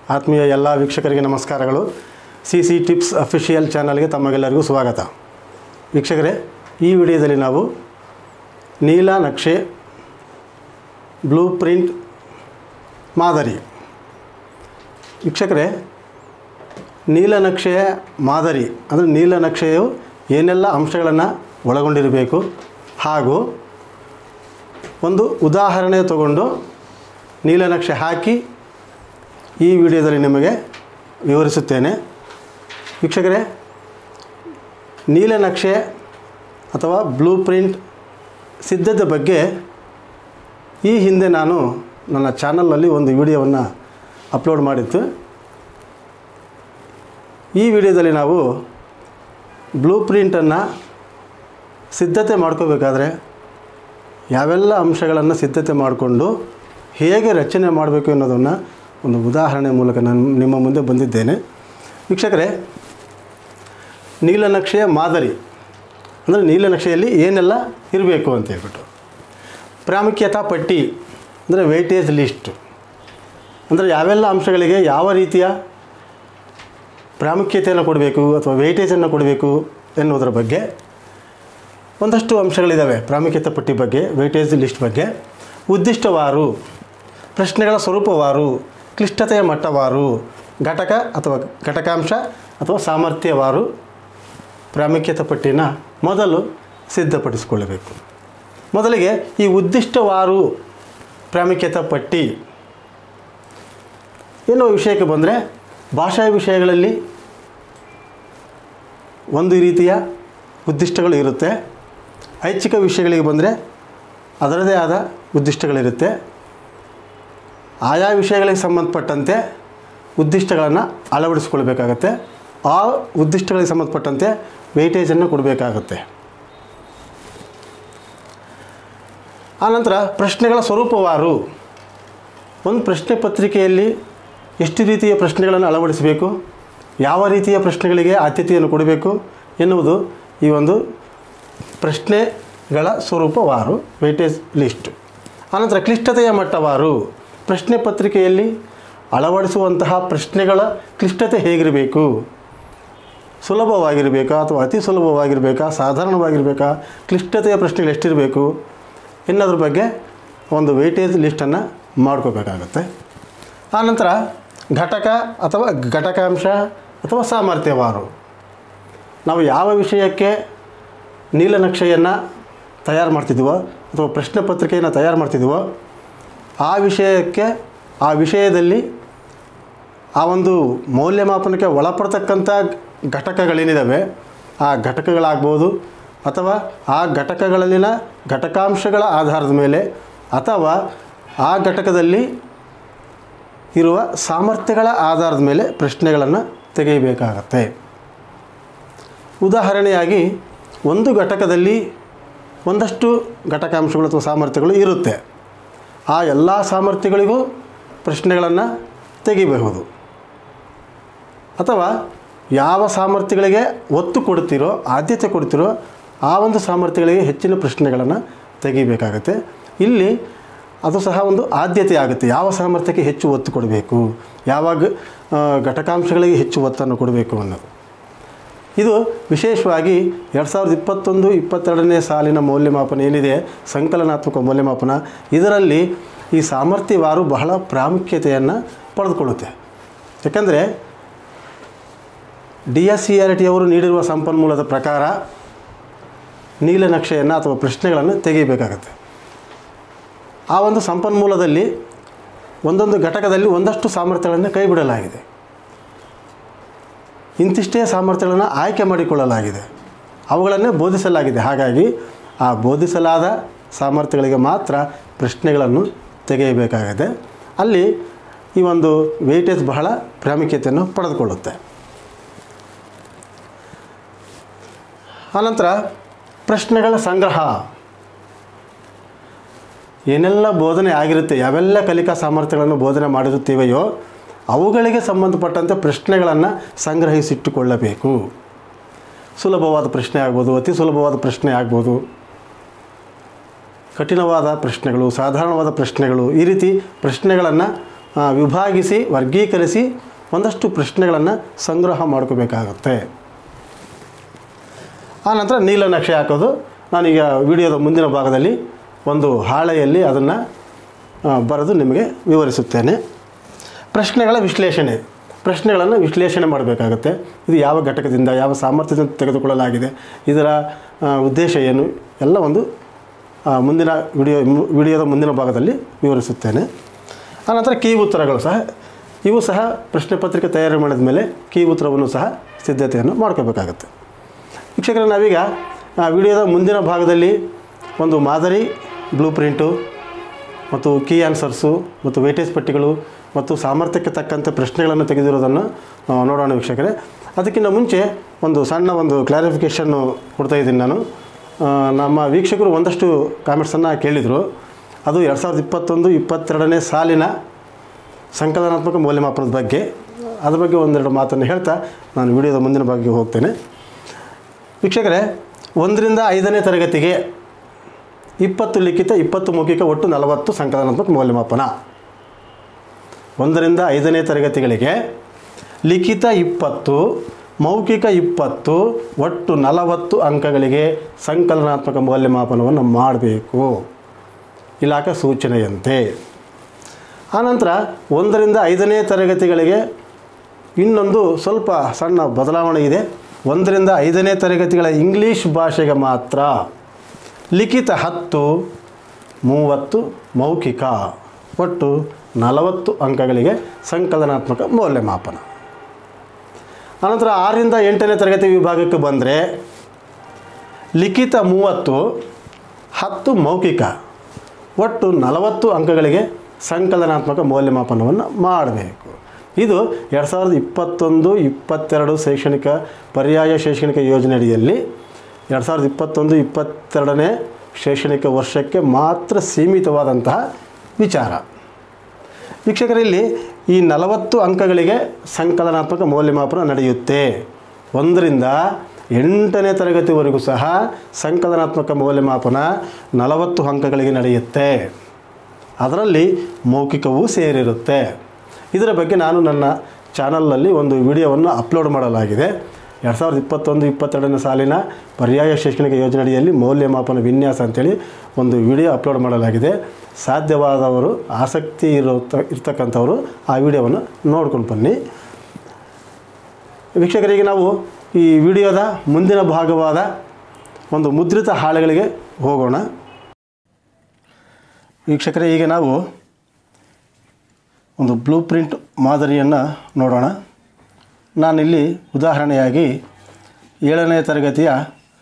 ಆತ್ಮೀಯ ಎಲ್ಲ ವೀಕ್ಷಕರಿಗೆ ನಮಸ್ಕಾರಗಳು ಸಿ ಸಿ ಟಿಪ್ಸ್ ಅಫಿಷಿಯಲ್ ಚಾನಲ್ಗೆ ತಮಗೆಲ್ಲರಿಗೂ ಸ್ವಾಗತ ವೀಕ್ಷಕರೇ ಈ ವಿಡಿಯೋದಲ್ಲಿ ನಾವು ನೀಲ ನಕ್ಷೆ ಬ್ಲೂ ಪ್ರಿಂಟ್ ಮಾದರಿ ವೀಕ್ಷಕರೇ ನೀಲನಕ್ಷೆಯ ಮಾದರಿ ಅಂದರೆ ನೀಲನಕ್ಷೆಯು ಏನೆಲ್ಲ ಅಂಶಗಳನ್ನು ಒಳಗೊಂಡಿರಬೇಕು ಹಾಗೂ ಒಂದು ಉದಾಹರಣೆ ತಗೊಂಡು ನೀಲನಕ್ಷೆ ಹಾಕಿ ಈ ವಿಡಿಯೋದಲ್ಲಿ ನಿಮಗೆ ವಿವರಿಸುತ್ತೇನೆ ವೀಕ್ಷಕರೇ ನೀಲನಕ್ಷೆ ಅಥವಾ ಬ್ಲೂ ಪ್ರಿಂಟ್ ಸಿದ್ಧತೆ ಬಗ್ಗೆ ಈ ಹಿಂದೆ ನಾನು ನನ್ನ ಚಾನಲ್ನಲ್ಲಿ ಒಂದು ವಿಡಿಯೋವನ್ನು ಅಪ್ಲೋಡ್ ಮಾಡಿತ್ತು ಈ ವಿಡಿಯೋದಲ್ಲಿ ನಾವು ಬ್ಲೂ ಪ್ರಿಂಟನ್ನು ಸಿದ್ಧತೆ ಮಾಡ್ಕೋಬೇಕಾದ್ರೆ ಯಾವೆಲ್ಲ ಅಂಶಗಳನ್ನು ಸಿದ್ಧತೆ ಮಾಡಿಕೊಂಡು ಹೇಗೆ ರಚನೆ ಮಾಡಬೇಕು ಅನ್ನೋದನ್ನು ಒಂದು ಉದಾಹರಣೆ ಮೂಲಕ ನಾನು ನಿಮ್ಮ ಮುಂದೆ ಬಂದಿದ್ದೇನೆ ವೀಕ್ಷಕರೇ ನೀಲನಕ್ಷೆಯ ಮಾದರಿ ಅಂದರೆ ನೀಲನಕ್ಷೆಯಲ್ಲಿ ಏನೆಲ್ಲ ಇರಬೇಕು ಅಂತ ಹೇಳ್ಬಿಟ್ಟು ಪ್ರಾಮುಖ್ಯತಾ ಪಟ್ಟಿ ಅಂದರೆ ವೆಯ್ಟೇಜ್ ಲಿಸ್ಟ್ ಅಂದರೆ ಯಾವೆಲ್ಲ ಅಂಶಗಳಿಗೆ ಯಾವ ರೀತಿಯ ಪ್ರಾಮುಖ್ಯತೆಯನ್ನು ಕೊಡಬೇಕು ಅಥವಾ ವೆಯ್ಟೇಜನ್ನು ಕೊಡಬೇಕು ಎನ್ನುವುದರ ಬಗ್ಗೆ ಒಂದಷ್ಟು ಅಂಶಗಳಿದ್ದಾವೆ ಪ್ರಾಮುಖ್ಯತೆ ಪಟ್ಟಿ ಬಗ್ಗೆ ವೆಯ್ಟೇಜ್ ಲಿಸ್ಟ್ ಬಗ್ಗೆ ಉದ್ದಿಷ್ಟವಾರು ಪ್ರಶ್ನೆಗಳ ಸ್ವರೂಪವಾರು ಕ್ಲಿಷ್ಟತೆಯ ಮಟ್ಟವಾರು ಘಟಕ ಅಥವಾ ಘಟಕಾಂಶ ಅಥವಾ ಸಾಮರ್ಥ್ಯವಾರು ಪ್ರಾಮುಖ್ಯತೆ ಪಟ್ಟಿನ ಮೊದಲು ಸಿದ್ಧಪಡಿಸಿಕೊಳ್ಳಬೇಕು ಮೊದಲಿಗೆ ಈ ಉದ್ದಿಷ್ಟವಾರು ಪ್ರಾಮುಖ್ಯತೆ ಪಟ್ಟಿ ಎನ್ನುವ ವಿಷಯಕ್ಕೆ ಬಂದರೆ ಭಾಷಾ ವಿಷಯಗಳಲ್ಲಿ ಒಂದು ರೀತಿಯ ಉದ್ದಿಷ್ಟಗಳು ಇರುತ್ತೆ ಐಚ್ಛಿಕ ವಿಷಯಗಳಿಗೆ ಬಂದರೆ ಅದರದೇ ಆದ ಉದ್ದಿಷ್ಟಗಳಿರುತ್ತೆ ಆಯಾ ವಿಷಯಗಳಿಗೆ ಸಂಬಂಧಪಟ್ಟಂತೆ ಉದ್ದಿಷ್ಟಗಳನ್ನು ಅಳವಡಿಸ್ಕೊಳ್ಬೇಕಾಗತ್ತೆ ಆ ಉದ್ದಿಷ್ಟಗಳಿಗೆ ಸಂಬಂಧಪಟ್ಟಂತೆ ವೆಯ್ಟೇಜನ್ನು ಕೊಡಬೇಕಾಗತ್ತೆ ಆನಂತರ ಪ್ರಶ್ನೆಗಳ ಸ್ವರೂಪವಾರು ಒಂದು ಪ್ರಶ್ನೆ ಪತ್ರಿಕೆಯಲ್ಲಿ ಎಷ್ಟು ರೀತಿಯ ಪ್ರಶ್ನೆಗಳನ್ನು ಅಳವಡಿಸಬೇಕು ಯಾವ ರೀತಿಯ ಪ್ರಶ್ನೆಗಳಿಗೆ ಆದ್ಯತೆಯನ್ನು ಕೊಡಬೇಕು ಎನ್ನುವುದು ಈ ಒಂದು ಪ್ರಶ್ನೆಗಳ ಸ್ವರೂಪವಾರು ವೆಯ್ಟೇಜ್ ಲಿಸ್ಟ್ ಆನಂತರ ಕ್ಲಿಷ್ಟತೆಯ ಮಟ್ಟವಾರು ಪ್ರಶ್ನೆ ಪತ್ರಿಕೆಯಲ್ಲಿ ಅಳವಡಿಸುವಂತಹ ಪ್ರಶ್ನೆಗಳ ಕ್ಲಿಷ್ಟತೆ ಹೇಗಿರಬೇಕು ಸುಲಭವಾಗಿರಬೇಕಾ ಅಥವಾ ಅತಿ ಸುಲಭವಾಗಿರಬೇಕಾ ಸಾಧಾರಣವಾಗಿರಬೇಕಾ ಕ್ಲಿಷ್ಟತೆಯ ಪ್ರಶ್ನೆಗಳು ಎಷ್ಟಿರಬೇಕು ಎನ್ನೋದ್ರ ಬಗ್ಗೆ ಒಂದು ವೆಯ್ಟೇಜ್ ಲಿಸ್ಟನ್ನು ಮಾಡ್ಕೋಬೇಕಾಗತ್ತೆ ಆನಂತರ ಘಟಕ ಅಥವಾ ಘಟಕಾಂಶ ಅಥವಾ ಸಾಮರ್ಥ್ಯವಾರು ನಾವು ಯಾವ ವಿಷಯಕ್ಕೆ ನೀಲನಕ್ಷೆಯನ್ನು ತಯಾರು ಮಾಡ್ತಿದ್ದೀವೋ ಅಥವಾ ಪ್ರಶ್ನೆ ಪತ್ರಿಕೆಯನ್ನು ತಯಾರು ಮಾಡ್ತಿದ್ದೀವೋ ಆ ವಿಷಯಕ್ಕೆ ಆ ವಿಷಯದಲ್ಲಿ ಆ ಒಂದು ಮೌಲ್ಯಮಾಪನಕ್ಕೆ ಒಳಪಡ್ತಕ್ಕಂಥ ಘಟಕಗಳೇನಿದ್ದಾವೆ ಆ ಘಟಕಗಳಾಗ್ಬೋದು ಅಥವಾ ಆ ಘಟಕಗಳಲ್ಲಿನ ಘಟಕಾಂಶಗಳ ಆಧಾರದ ಮೇಲೆ ಅಥವಾ ಆ ಘಟಕದಲ್ಲಿ ಇರುವ ಸಾಮರ್ಥ್ಯಗಳ ಆಧಾರದ ಮೇಲೆ ಪ್ರಶ್ನೆಗಳನ್ನು ತೆಗೆಯಬೇಕಾಗತ್ತೆ ಉದಾಹರಣೆಯಾಗಿ ಒಂದು ಘಟಕದಲ್ಲಿ ಒಂದಷ್ಟು ಘಟಕಾಂಶಗಳು ಅಥವಾ ಸಾಮರ್ಥ್ಯಗಳು ಇರುತ್ತೆ ಆ ಎಲ್ಲ ಸಾಮರ್ಥ್ಯಗಳಿಗೂ ಪ್ರಶ್ನೆಗಳನ್ನು ತೆಗಿಬಹುದು ಅಥವಾ ಯಾವ ಸಾಮರ್ಥ್ಯಗಳಿಗೆ ಒತ್ತು ಕೊಡ್ತೀರೋ ಆದ್ಯತೆ ಕೊಡ್ತೀರೋ ಆ ಒಂದು ಸಾಮರ್ಥ್ಯಗಳಿಗೆ ಹೆಚ್ಚಿನ ಪ್ರಶ್ನೆಗಳನ್ನು ತೆಗಿಬೇಕಾಗತ್ತೆ ಇಲ್ಲಿ ಅದು ಸಹ ಒಂದು ಆದ್ಯತೆ ಆಗುತ್ತೆ ಯಾವ ಸಾಮರ್ಥ್ಯಕ್ಕೆ ಹೆಚ್ಚು ಒತ್ತು ಕೊಡಬೇಕು ಯಾವಾಗ ಆ, ಘಟಕಾಂಶಗಳಿಗೆ ಹೆಚ್ಚು ಒತ್ತನ್ನು ಕೊಡಬೇಕು ಅನ್ನೋದು ಇದು ವಿಶೇಷವಾಗಿ ಎರಡು ಸಾವಿರದ ಇಪ್ಪತ್ತೊಂದು ಇಪ್ಪತ್ತೆರಡನೇ ಸಾಲಿನ ಮೌಲ್ಯಮಾಪನ ಏನಿದೆ ಸಂಕಲನಾತ್ಮಕ ಮೌಲ್ಯಮಾಪನ ಇದರಲ್ಲಿ ಈ ಸಾಮರ್ಥ್ಯವಾರು ಬಹಳ ಪ್ರಾಮುಖ್ಯತೆಯನ್ನು ಪಡೆದುಕೊಳ್ಳುತ್ತೆ ಯಾಕಂದರೆ D S C R T ಅವರು ನೀಡಿರುವ ಸಂಪನ್ಮೂಲದ ಪ್ರಕಾರ ನೀಲನಕ್ಷೆಯನ್ನು ಅಥವಾ ಪ್ರಶ್ನೆಗಳನ್ನು ತೆಗೆಯಬೇಕಾಗತ್ತೆ ಆ ಒಂದು ಸಂಪನ್ಮೂಲದಲ್ಲಿ ಒಂದೊಂದು ಘಟಕದಲ್ಲಿ ಒಂದಷ್ಟು ಸಾಮರ್ಥ್ಯಗಳನ್ನು ಕೈಬಿಡಲಾಗಿದೆ ಇಂತಿಷ್ಟೇ ಸಾಮರ್ಥ್ಯಗಳನ್ನು ಆಯ್ಕೆ ಮಾಡಿಕೊಳ್ಳಲಾಗಿದೆ ಅವುಗಳನ್ನೇ ಬೋಧಿಸಲಾಗಿದೆ ಹಾಗಾಗಿ ಆ ಬೋಧಿಸಲಾದ ಸಾಮರ್ಥ್ಯಗಳಿಗೆ ಮಾತ್ರ ಪ್ರಶ್ನೆಗಳನ್ನು ತೆಗೆಯಬೇಕಾಗಿದೆ ಅಲ್ಲಿ ಈ ಒಂದು ವೆಯ್ಟೇಜ್ ಬಹಳ ಪ್ರಾಮುಖ್ಯತೆಯನ್ನು ಪಡೆದುಕೊಳ್ಳುತ್ತೆ ಆನಂತರ ಪ್ರಶ್ನೆಗಳ ಸಂಗ್ರಹ ಏನೆಲ್ಲ ಬೋಧನೆ ಆಗಿರುತ್ತೆ ಯಾವೆಲ್ಲ ಕಲಿಕಾ ಸಾಮರ್ಥ್ಯಗಳನ್ನು ಬೋಧನೆ ಮಾಡಿರುತ್ತೇವೆಯೋ ಅವುಗಳಿಗೆ ಸಂಬಂಧಪಟ್ಟಂತೆ ಪ್ರಶ್ನೆಗಳನ್ನು ಸಂಗ್ರಹಿಸಿಟ್ಟುಕೊಳ್ಳಬೇಕು ಸುಲಭವಾದ ಪ್ರಶ್ನೆ ಆಗ್ಬೋದು ಅತಿ ಸುಲಭವಾದ ಪ್ರಶ್ನೆ ಆಗ್ಬೋದು ಕಠಿಣವಾದ ಪ್ರಶ್ನೆಗಳು ಸಾಧಾರಣವಾದ ಪ್ರಶ್ನೆಗಳು ಈ ರೀತಿ ಪ್ರಶ್ನೆಗಳನ್ನು ಆ, ವಿಭಾಗಿಸಿ ವರ್ಗೀಕರಿಸಿ ಒಂದಷ್ಟು ಪ್ರಶ್ನೆಗಳನ್ನು ಸಂಗ್ರಹ ಮಾಡ್ಕೋಬೇಕಾಗುತ್ತೆ ಆನಂತರ ನೀಲನಕ್ಷೆ ಹಾಕೋದು ನಾನೀಗ ವಿಡಿಯೋದ ಮುಂದಿನ ಭಾಗದಲ್ಲಿ ಒಂದು ಹಾಳೆಯಲ್ಲಿ ಅದನ್ನು ಬರೆದು ನಿಮಗೆ ವಿವರಿಸುತ್ತೇನೆ ಪ್ರಶ್ನೆಗಳ ವಿಶ್ಲೇಷಣೆ ಪ್ರಶ್ನೆಗಳನ್ನು ವಿಶ್ಲೇಷಣೆ ಮಾಡಬೇಕಾಗುತ್ತೆ ಇದು ಯಾವ ಘಟಕದಿಂದ ಯಾವ ಸಾಮರ್ಥ್ಯದಿಂದ ತೆಗೆದುಕೊಳ್ಳಲಾಗಿದೆ ಇದರ ಆ, ಉದ್ದೇಶ ಏನು ಎಲ್ಲ ಒಂದು ಆ, ಮುಂದಿನ ವಿಡಿಯೋ ಮು- ವಿಡಿಯೋದ ಮುಂದಿನ ಭಾಗದಲ್ಲಿ ವಿವರಿಸುತ್ತೇನೆ ಆನಂತರ ಕೀ ಉತ್ತರಗಳು ಸಹ ಇವು ಸಹ ಪ್ರಶ್ನೆ ಪತ್ರಿಕೆ ತಯಾರಿ ಮಾಡಿದ ಮೇಲೆ ಕೀ ಉತ್ತರವನ್ನು ಸಹ ಸಿದ್ಧತೆಯನ್ನು ಮಾಡ್ಕೋಬೇಕಾಗತ್ತೆ ವೀಕ್ಷಕರೇ ನಾವೀಗ ಆ, ವಿಡಿಯೋದ ಮುಂದಿನ ಭಾಗದಲ್ಲಿ ಒಂದು ಮಾದರಿ ಬ್ಲೂ ಪ್ರಿಂಟು ಮತ್ತು ಕೀ ಆನ್ಸರ್ಸು ಮತ್ತು ವೇಟೇಜ್ ಪಟ್ಟಿಗಳು ಮತ್ತು ಸಾಮರ್ಥ್ಯಕ್ಕೆ ತಕ್ಕಂತೆ ಪ್ರಶ್ನೆಗಳನ್ನು ತೆಗೆದಿರೋದನ್ನು ಆ, ನೋಡೋಣ ವೀಕ್ಷಕರೇ ಅದಕ್ಕಿಂತ ಮುಂಚೆ ಒಂದು ಸಣ್ಣ ಒಂದು ಕ್ಲಾರಿಫಿಕೇಷನ್ನು ಕೊಡ್ತಾ ಇದ್ದೀನಿ ನಾನು ಆ, ನಮ್ಮ ವೀಕ್ಷಕರು ಒಂದಷ್ಟು ಕಾಮೆಂಟ್ಸನ್ನು ಕೇಳಿದರು ಅದು ಎರಡು ಸಾವಿರದ ಇಪ್ಪತ್ತೊಂದು ಇಪ್ಪತ್ತೆರಡನೇ ಸಾಲಿನ ಸಂಕಲನಾತ್ಮಕ ಮೌಲ್ಯಮಾಪನದ ಬಗ್ಗೆ ಅದ್ರ ಬಗ್ಗೆ ಒಂದೆರಡು ಮಾತನ್ನು ಹೇಳ್ತಾ ನಾನು ವಿಡಿಯೋದ ಮುಂದಿನ ಭಾಗಕ್ಕೆ ಹೋಗ್ತೇನೆ ವೀಕ್ಷಕರೇ ಒಂದರಿಂದ ಐದನೇ ತರಗತಿಗೆ ಇಪ್ಪತ್ತು ಲಿಖಿತ ಇಪ್ಪತ್ತು ಮೌಖಿಕ ಒಟ್ಟು ನಲವತ್ತು ಸಂಕಲನಾತ್ಮಕ ಮೌಲ್ಯಮಾಪನ ಒಂದರಿಂದ ಐದನೇ ತರಗತಿಗಳಿಗೆ ಲಿಖಿತ ಇಪ್ಪತ್ತು ಮೌಖಿಕ ಇಪ್ಪತ್ತು ಒಟ್ಟು ನಲವತ್ತು ಅಂಕಗಳಿಗೆ ಸಂಕಲನಾತ್ಮಕ ಮೌಲ್ಯಮಾಪನವನ್ನು ಮಾಡಬೇಕು ಇಲಾಖೆ ಸೂಚನೆಯಂತೆ ಆನಂತರ ಒಂದರಿಂದ ಐದನೇ ತರಗತಿಗಳಿಗೆ ಇನ್ನೊಂದು ಸ್ವಲ್ಪ ಸಣ್ಣ ಬದಲಾವಣೆ ಇದೆ ಒಂದರಿಂದ ಐದನೇ ತರಗತಿಗಳ ಇಂಗ್ಲೀಷ್ ಭಾಷೆಗೆ ಮಾತ್ರ ಲಿಖಿತ ಹತ್ತು ಮೂವತ್ತು ಮೌಖಿಕ ಒಟ್ಟು ನಲವತ್ತು ಅಂಕಗಳಿಗೆ ಸಂಕಲನಾತ್ಮಕ ಮೌಲ್ಯಮಾಪನ ಆನಂತರ ಆರರಿಂದ ಎಂಟನೇ ತರಗತಿ ವಿಭಾಗಕ್ಕೆ ಬಂದರೆ ಲಿಖಿತ ಮೂವತ್ತು ಹತ್ತು ಮೌಖಿಕ ಒಟ್ಟು ನಲವತ್ತು ಅಂಕಗಳಿಗೆ ಸಂಕಲನಾತ್ಮಕ ಮೌಲ್ಯಮಾಪನವನ್ನು ಮಾಡಬೇಕು ಇದು ಎರಡು ಸಾವಿರದ ಇಪ್ಪತ್ತೊಂದು ಇಪ್ಪತ್ತೆರಡು ಶೈಕ್ಷಣಿಕ ಪರ್ಯಾಯ ಶೈಕ್ಷಣಿಕ ಯೋಜನೆ ಅಡಿಯಲ್ಲಿ ಎರಡು ಸಾವಿರದ ಇಪ್ಪತ್ತೊಂದು ಇಪ್ಪತ್ತೆರಡನೇ ಶೈಕ್ಷಣಿಕ ವರ್ಷಕ್ಕೆ ಮಾತ್ರ ಸೀಮಿತವಾದಂತಹ ವಿಚಾರ ವೀಕ್ಷಕರಲ್ಲಿ ಈ ನಲವತ್ತು ಅಂಕಗಳಿಗೆ ಸಂಕಲನಾತ್ಮಕ ಮೌಲ್ಯಮಾಪನ ನಡೆಯುತ್ತೆ ಒಂದರಿಂದ ಎಂಟನೇ ತರಗತಿವರೆಗೂ ಸಹ ಸಂಕಲನಾತ್ಮಕ ಮೌಲ್ಯಮಾಪನ ನಲವತ್ತು ಅಂಕಗಳಿಗೆ ನಡೆಯುತ್ತೆ ಅದರಲ್ಲಿ ಮೌಖಿಕವೂ ಸೇರಿರುತ್ತೆ ಇದರ ಬಗ್ಗೆ ನಾನು ನನ್ನ ಚಾನಲ್ನಲ್ಲಿ ಒಂದು ವಿಡಿಯೋವನ್ನು ಅಪ್ಲೋಡ್ ಮಾಡಲಾಗಿದೆ ಎರಡು ಸಾವಿರದ ಇಪ್ಪತ್ತೊಂದು ಇಪ್ಪತ್ತೆರಡನೇ ಸಾಲಿನ ಪರ್ಯಾಯ ಶೈಕ್ಷಣಿಕ ಯೋಜನೆಯಡಿಯಲ್ಲಿ ಮೌಲ್ಯಮಾಪನ ವಿನ್ಯಾಸ ಅಂತೇಳಿ ಒಂದು ವಿಡಿಯೋ ಅಪ್ಲೋಡ್ ಮಾಡಲಾಗಿದೆ ಸಾಧ್ಯವಾದವರು ಆಸಕ್ತಿ ಇರೋ ಇರ್ತಕ್ಕಂಥವರು ಆ ವಿಡಿಯೋವನ್ನು ನೋಡ್ಕೊಂಡು ಬನ್ನಿ ವೀಕ್ಷಕರಿಗೆ ನಾವು ಈ ವಿಡಿಯೋದ ಮುಂದಿನ ಭಾಗವಾದ ಒಂದು ಮುದ್ರಿತ ಹಾಳೆಗಳಿಗೆ ಹೋಗೋಣ ವೀಕ್ಷಕರೇ ಈಗ ನಾವು ಒಂದು ಬ್ಲೂ ಪ್ರಿಂಟ್ ಮಾದರಿಯನ್ನು ನೋಡೋಣ ನಾನಿಲ್ಲಿ ಉದಾಹರಣೆಯಾಗಿ ಏಳನೇ ತರಗತಿಯ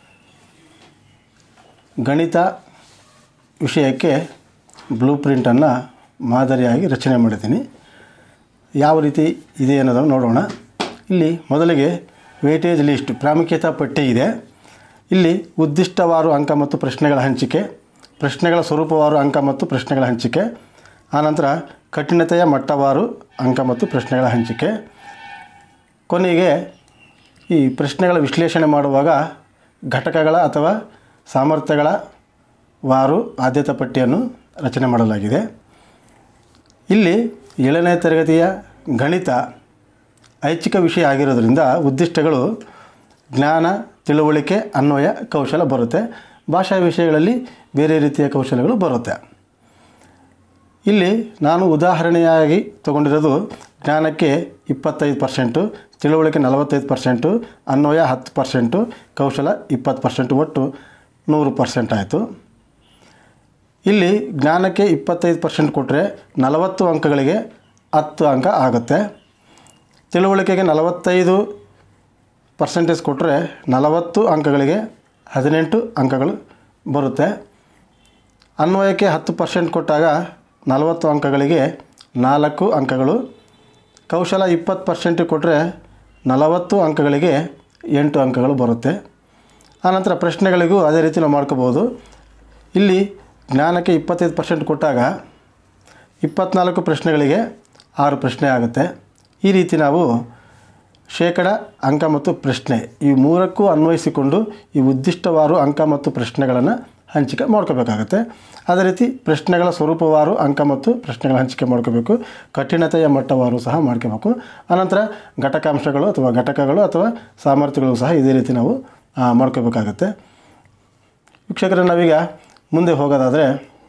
ಗಣಿತ ವಿಷಯಕ್ಕೆ ಬ್ಲೂ ಪ್ರಿಂಟನ್ನು ಮಾದರಿಯಾಗಿ ರಚನೆ ಮಾಡಿದ್ದೀನಿ ಯಾವ ರೀತಿ ಇದೆ ಅನ್ನೋದನ್ನು ನೋಡೋಣ ಇಲ್ಲಿ ಮೊದಲಿಗೆ ವೇಟೇಜ್ ಲಿಸ್ಟ್ ಪ್ರಾಮುಖ್ಯತಾ ಪಟ್ಟಿ ಇದೆ ಇಲ್ಲಿ ಉದ್ದಿಷ್ಟವಾರು ಅಂಕ ಮತ್ತು ಪ್ರಶ್ನೆಗಳ ಹಂಚಿಕೆ ಪ್ರಶ್ನೆಗಳ ಸ್ವರೂಪವಾರು ಅಂಕ ಮತ್ತು ಪ್ರಶ್ನೆಗಳ ಹಂಚಿಕೆ ಆನಂತರ ಕಠಿಣತೆಯ ಮಟ್ಟವಾರು ಅಂಕ ಮತ್ತು ಪ್ರಶ್ನೆಗಳ ಹಂಚಿಕೆ ಕೊನೆಗೆ ಈ ಪ್ರಶ್ನೆಗಳ ವಿಶ್ಲೇಷಣೆ ಮಾಡುವಾಗ ಘಟಕಗಳ ಅಥವಾ ಸಾಮರ್ಥ್ಯಗಳ ವಾರು ಆದ್ಯತಾ ಪಟ್ಟಿಯನ್ನು ರಚನೆ ಮಾಡಲಾಗಿದೆ ಇಲ್ಲಿ ಏಳನೇ ತರಗತಿಯ ಗಣಿತ ಐಚ್ಛಿಕ ವಿಷಯ ಆಗಿರೋದ್ರಿಂದ ಉದ್ದಿಷ್ಟಗಳು ಜ್ಞಾನ ತಿಳುವಳಿಕೆ ಅನ್ವಯ ಕೌಶಲ ಬರುತ್ತೆ ಭಾಷಾ ವಿಷಯಗಳಲ್ಲಿ ಬೇರೆ ರೀತಿಯ ಕೌಶಲ್ಯಗಳು ಬರುತ್ತೆ ಇಲ್ಲಿ ನಾನು ಉದಾಹರಣೆಯಾಗಿ ತಗೊಂಡಿರೋದು ಜ್ಞಾನಕ್ಕೆ ಇಪ್ಪತ್ತೈದು ಪರ್ಸೆಂಟು ತಿಳುವಳಿಕೆ ನಲವತ್ತೈದು ಪರ್ಸೆಂಟು ಅನ್ವಯ ಹತ್ತು ಪರ್ಸೆಂಟು ಕೌಶಲ ಇಪ್ಪತ್ತು ಪರ್ಸೆಂಟು ಒಟ್ಟು ನೂರು ಪರ್ಸೆಂಟ್ ಆಯಿತು ಇಲ್ಲಿ ಜ್ಞಾನಕ್ಕೆ ಇಪ್ಪತ್ತೈದು ಪರ್ಸೆಂಟ್ ಕೊಟ್ಟರೆ ನಲವತ್ತು ಅಂಕಗಳಿಗೆ ಹತ್ತು ಅಂಕ ಆಗುತ್ತೆ ತಿಳುವಳಿಕೆಗೆ ನಲವತ್ತೈದು ಪರ್ಸೆಂಟೇಜ್ ಕೊಟ್ಟರೆ ನಲವತ್ತು ಅಂಕಗಳಿಗೆ ಹದಿನೆಂಟು ಅಂಕಗಳು ಬರುತ್ತೆ ಅನ್ವಯಕ್ಕೆ ಹತ್ತು ಪರ್ಸೆಂಟ್ ಕೊಟ್ಟಾಗ ನಲವತ್ತು ಅಂಕಗಳಿಗೆ ನಾಲ್ಕು ಅಂಕಗಳು ಕೌಶಲ ಇಪ್ಪತ್ತು ಪರ್ಸೆಂಟ್ ಕೊಟ್ಟರೆ ನಲವತ್ತು ಅಂಕಗಳಿಗೆ ಎಂಟು ಅಂಕಗಳು ಬರುತ್ತೆ ಆನಂತರ ಪ್ರಶ್ನೆಗಳಿಗೂ ಅದೇ ರೀತಿ ನಾವು ಮಾಡ್ಕೋಬೋದು ಇಲ್ಲಿ ಜ್ಞಾನಕ್ಕೆ ಇಪ್ಪತ್ತೈದು ಪರ್ಸೆಂಟ್ ಕೊಟ್ಟಾಗ ಇಪ್ಪತ್ನಾಲ್ಕು ಪ್ರಶ್ನೆಗಳಿಗೆ ಆರು ಪ್ರಶ್ನೆ ಆಗುತ್ತೆ ಈ ರೀತಿ ನಾವು ಶೇಕಡ ಅಂಕ ಮತ್ತು ಪ್ರಶ್ನೆ ಈ ಮೂರಕ್ಕೂ ಅನ್ವಯಿಸಿಕೊಂಡು ಈ ಉದ್ದಿಷ್ಟವಾರು ಅಂಕ ಮತ್ತು ಪ್ರಶ್ನೆಗಳನ್ನು ಹಂಚಿಕೆ ಮಾಡ್ಕೋಬೇಕಾಗತ್ತೆ ಅದೇ ರೀತಿ ಪ್ರಶ್ನೆಗಳ ಸ್ವರೂಪವಾರು ಅಂಕ ಮತ್ತು ಪ್ರಶ್ನೆಗಳ ಹಂಚಿಕೆ ಮಾಡ್ಕೋಬೇಕು ಕಠಿಣತೆಯ ಮಟ್ಟವಾರು ಸಹ ಮಾಡ್ಕೋಬೇಕು ಅನಂತರ ಘಟಕಾಂಶಗಳು ಅಥವಾ ಘಟಕಗಳು ಅಥವಾ ಸಾಮರ್ಥ್ಯಗಳು ಸಹ ಇದೇ ರೀತಿ ನಾವು ಆ, ಮಾಡ್ಕೋಬೇಕಾಗತ್ತೆ ವೀಕ್ಷಕರೇ ನಾವೀಗ ಮುಂದೆ ಹೋಗೋದಾದರೆ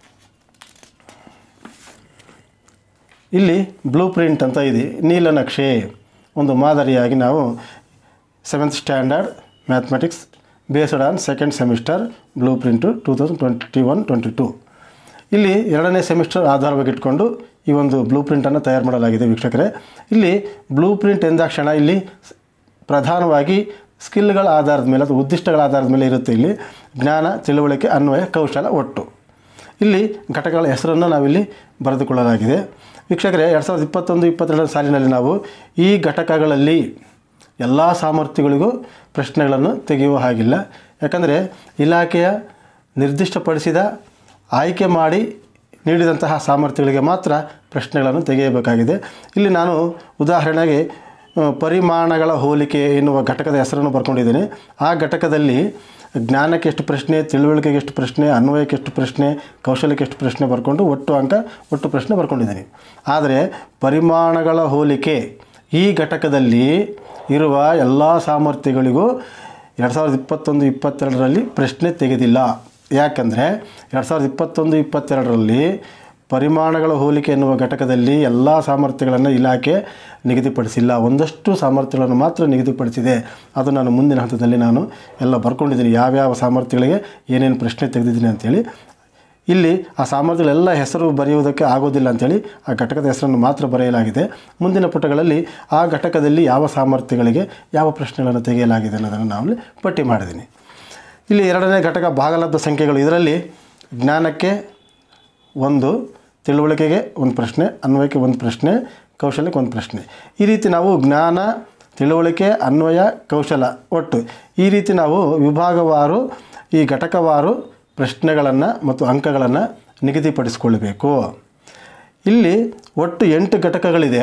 ಇಲ್ಲಿ ಬ್ಲೂ ಪ್ರಿಂಟ್ ಅಂತ ಇದೆ ನೀಲನಕ್ಷೆ ಒಂದು ಮಾದರಿಯಾಗಿ ನಾವು seventh standard mathematics based on second semester blueprint two thousand twenty one twenty two ಇಲ್ಲಿ ಎರಡನೇ ಸೆಮಿಸ್ಟರ್ ಆಧಾರವಾಗಿಟ್ಕೊಂಡು ಈ ಒಂದು ಬ್ಲೂ ಪ್ರಿಂಟನ್ನು ತಯಾರು ಮಾಡಲಾಗಿದೆ ವೀಕ್ಷಕರೇ ಇಲ್ಲಿ ಬ್ಲೂ ಪ್ರಿಂಟ್ ಎಂದಾಕ್ಷಣ ಇಲ್ಲಿ ಸ್- ಪ್ರಧಾನವಾಗಿ ಸ್ಕಿಲ್ಗಳ ಆಧಾರದ ಮೇಲೆ ಅಥವಾ ಉದ್ದಿಷ್ಟಗಳ ಆಧಾರದ ಮೇಲೆ ಇರುತ್ತೆ ಇಲ್ಲಿ ಜ್ಞಾನ ತಿಳುವಳಿಕೆ ಅನ್ವಯ ಕೌಶಲ ಒಟ್ಟು ಇಲ್ಲಿ ಘಟಕಗಳ ಹೆಸರನ್ನು ನಾವಿಲ್ಲಿ ಬರೆದುಕೊಳ್ಳಲಾಗಿದೆ ವೀಕ್ಷಕರೇ ಎರಡು ಸಾವಿರದ ಇಪ್ಪತ್ತೊಂದು ಇಪ್ಪತ್ತೆರಡರ ಸಾಲಿನಲ್ಲಿ ನಾವು ಈ ಘಟಕಗಳಲ್ಲಿ ಎಲ್ಲ ಸಾಮರ್ಥ್ಯಗಳಿಗೂ ಪ್ರಶ್ನೆಗಳನ್ನು ತೆಗೆಯುವ ಹಾಗಿಲ್ಲ ಯಾಕಂದರೆ ಇಲಾಖೆಯ ನಿರ್ದಿಷ್ಟಪಡಿಸಿದ ಆಯ್ಕೆ ಮಾಡಿ ನೀಡಿದಂತಹ ಸಾಮರ್ಥ್ಯಗಳಿಗೆ ಮಾತ್ರ ಪ್ರಶ್ನೆಗಳನ್ನು ತೆಗೆಯಬೇಕಾಗಿದೆ ಇಲ್ಲಿ ನಾನು ಉದಾಹರಣೆಗೆ ಆ, ಪರಿಮಾಣಗಳ ಹೋಲಿಕೆ ಎನ್ನುವ ಘಟಕದ ಹೆಸರನ್ನು ಬರ್ಕೊಂಡಿದ್ದೇನೆ ಆ ಘಟಕದಲ್ಲಿ ಜ್ಞಾನಕ್ಕೆ ಎಷ್ಟು ಪ್ರಶ್ನೆ ತಿಳುವಳಿಕೆಗೆ ಎಷ್ಟು ಪ್ರಶ್ನೆ ಅನ್ವಯಕ್ಕೆ ಎಷ್ಟು ಪ್ರಶ್ನೆ ಕೌಶಲ್ಯಕ್ಕೆ ಎಷ್ಟು ಪ್ರಶ್ನೆ ಬರ್ಕೊಂಡು ಒಟ್ಟು ಅಂಕ ಒಟ್ಟು ಪ್ರಶ್ನೆ ಬರ್ಕೊಂಡಿದ್ದೀನಿ ಆದರೆ ಪರಿಮಾಣಗಳ ಹೋಲಿಕೆ ಈ ಘಟಕದಲ್ಲಿ ಇರುವ ಎಲ್ಲ ಸಾಮರ್ಥ್ಯಗಳಿಗೂ ಎರಡು ಸಾವಿರದ ಇಪ್ಪತ್ತೊಂದು ಇಪ್ಪತ್ತೆರಡರಲ್ಲಿ ಪ್ರಶ್ನೆ ತೆಗೆದಿಲ್ಲ ಯಾಕಂದರೆ ಎರಡು ಸಾವಿರದ ಇಪ್ಪತ್ತೊಂದು ಇಪ್ಪತ್ತೆರಡರಲ್ಲಿ ಪರಿಮಾಣಗಳ ಹೋಲಿಕೆ ಎನ್ನುವ ಘಟಕದಲ್ಲಿ ಎಲ್ಲ ಸಾಮರ್ಥ್ಯಗಳನ್ನು ಇಲಾಖೆ ನಿಗದಿಪಡಿಸಿಲ್ಲ ಒಂದಷ್ಟು ಸಾಮರ್ಥ್ಯಗಳನ್ನು ಮಾತ್ರ ನಿಗದಿಪಡಿಸಿದೆ ಅದು ನಾನು ಮುಂದಿನ ಹಂತದಲ್ಲಿ ನಾನು ಎಲ್ಲ ಬರ್ಕೊಂಡಿದ್ದೀನಿ ಯಾವ್ಯಾವ ಸಾಮರ್ಥ್ಯಗಳಿಗೆ ಏನೇನು ಪ್ರಶ್ನೆ ತೆಗೆದಿದ್ದೀನಿ ಅಂತೇಳಿ ಇಲ್ಲಿ ಆ ಸಾಮರ್ಥ್ಯಗಳೆಲ್ಲ ಹೆಸರು ಬರೆಯುವುದಕ್ಕೆ ಆಗೋದಿಲ್ಲ ಅಂತೇಳಿ ಆ ಘಟಕದ ಹೆಸರನ್ನು ಮಾತ್ರ ಬರೆಯಲಾಗಿದೆ ಮುಂದಿನ ಪುಟಗಳಲ್ಲಿ ಆ ಘಟಕದಲ್ಲಿ ಯಾವ ಸಾಮರ್ಥ್ಯಗಳಿಗೆ ಯಾವ ಪ್ರಶ್ನೆಗಳನ್ನು ತೆಗೆಯಲಾಗಿದೆ ಅನ್ನೋದನ್ನು ನಾವು ಇಲ್ಲಿ ಪಟ್ಟಿ ಮಾಡಿದ್ದೀನಿ ಇಲ್ಲಿ ಎರಡನೇ ಘಟಕ ಭಾಗಲಬ್ಧ ಸಂಖ್ಯೆಗಳು ಇದರಲ್ಲಿ ಜ್ಞಾನಕ್ಕೆ ಒಂದು ತಿಳುವಳಿಕೆಗೆ ಒಂದು ಪ್ರಶ್ನೆ ಅನ್ವಯಕ್ಕೆ ಒಂದು ಪ್ರಶ್ನೆ ಕೌಶಲ್ಯಕ್ಕೆ ಒಂದು ಪ್ರಶ್ನೆ ಈ ರೀತಿ ನಾವು ಜ್ಞಾನ ತಿಳುವಳಿಕೆ ಅನ್ವಯ ಕೌಶಲ ಒಟ್ಟು ಈ ರೀತಿ ನಾವು ವಿಭಾಗವಾರು ಈ ಘಟಕವಾರು ಪ್ರಶ್ನೆಗಳನ್ನು ಮತ್ತು ಅಂಕಗಳನ್ನು ನಿಗದಿಪಡಿಸಿಕೊಳ್ಳಬೇಕು ಇಲ್ಲಿ ಒಟ್ಟು ಎಂಟು ಘಟಕಗಳಿದೆ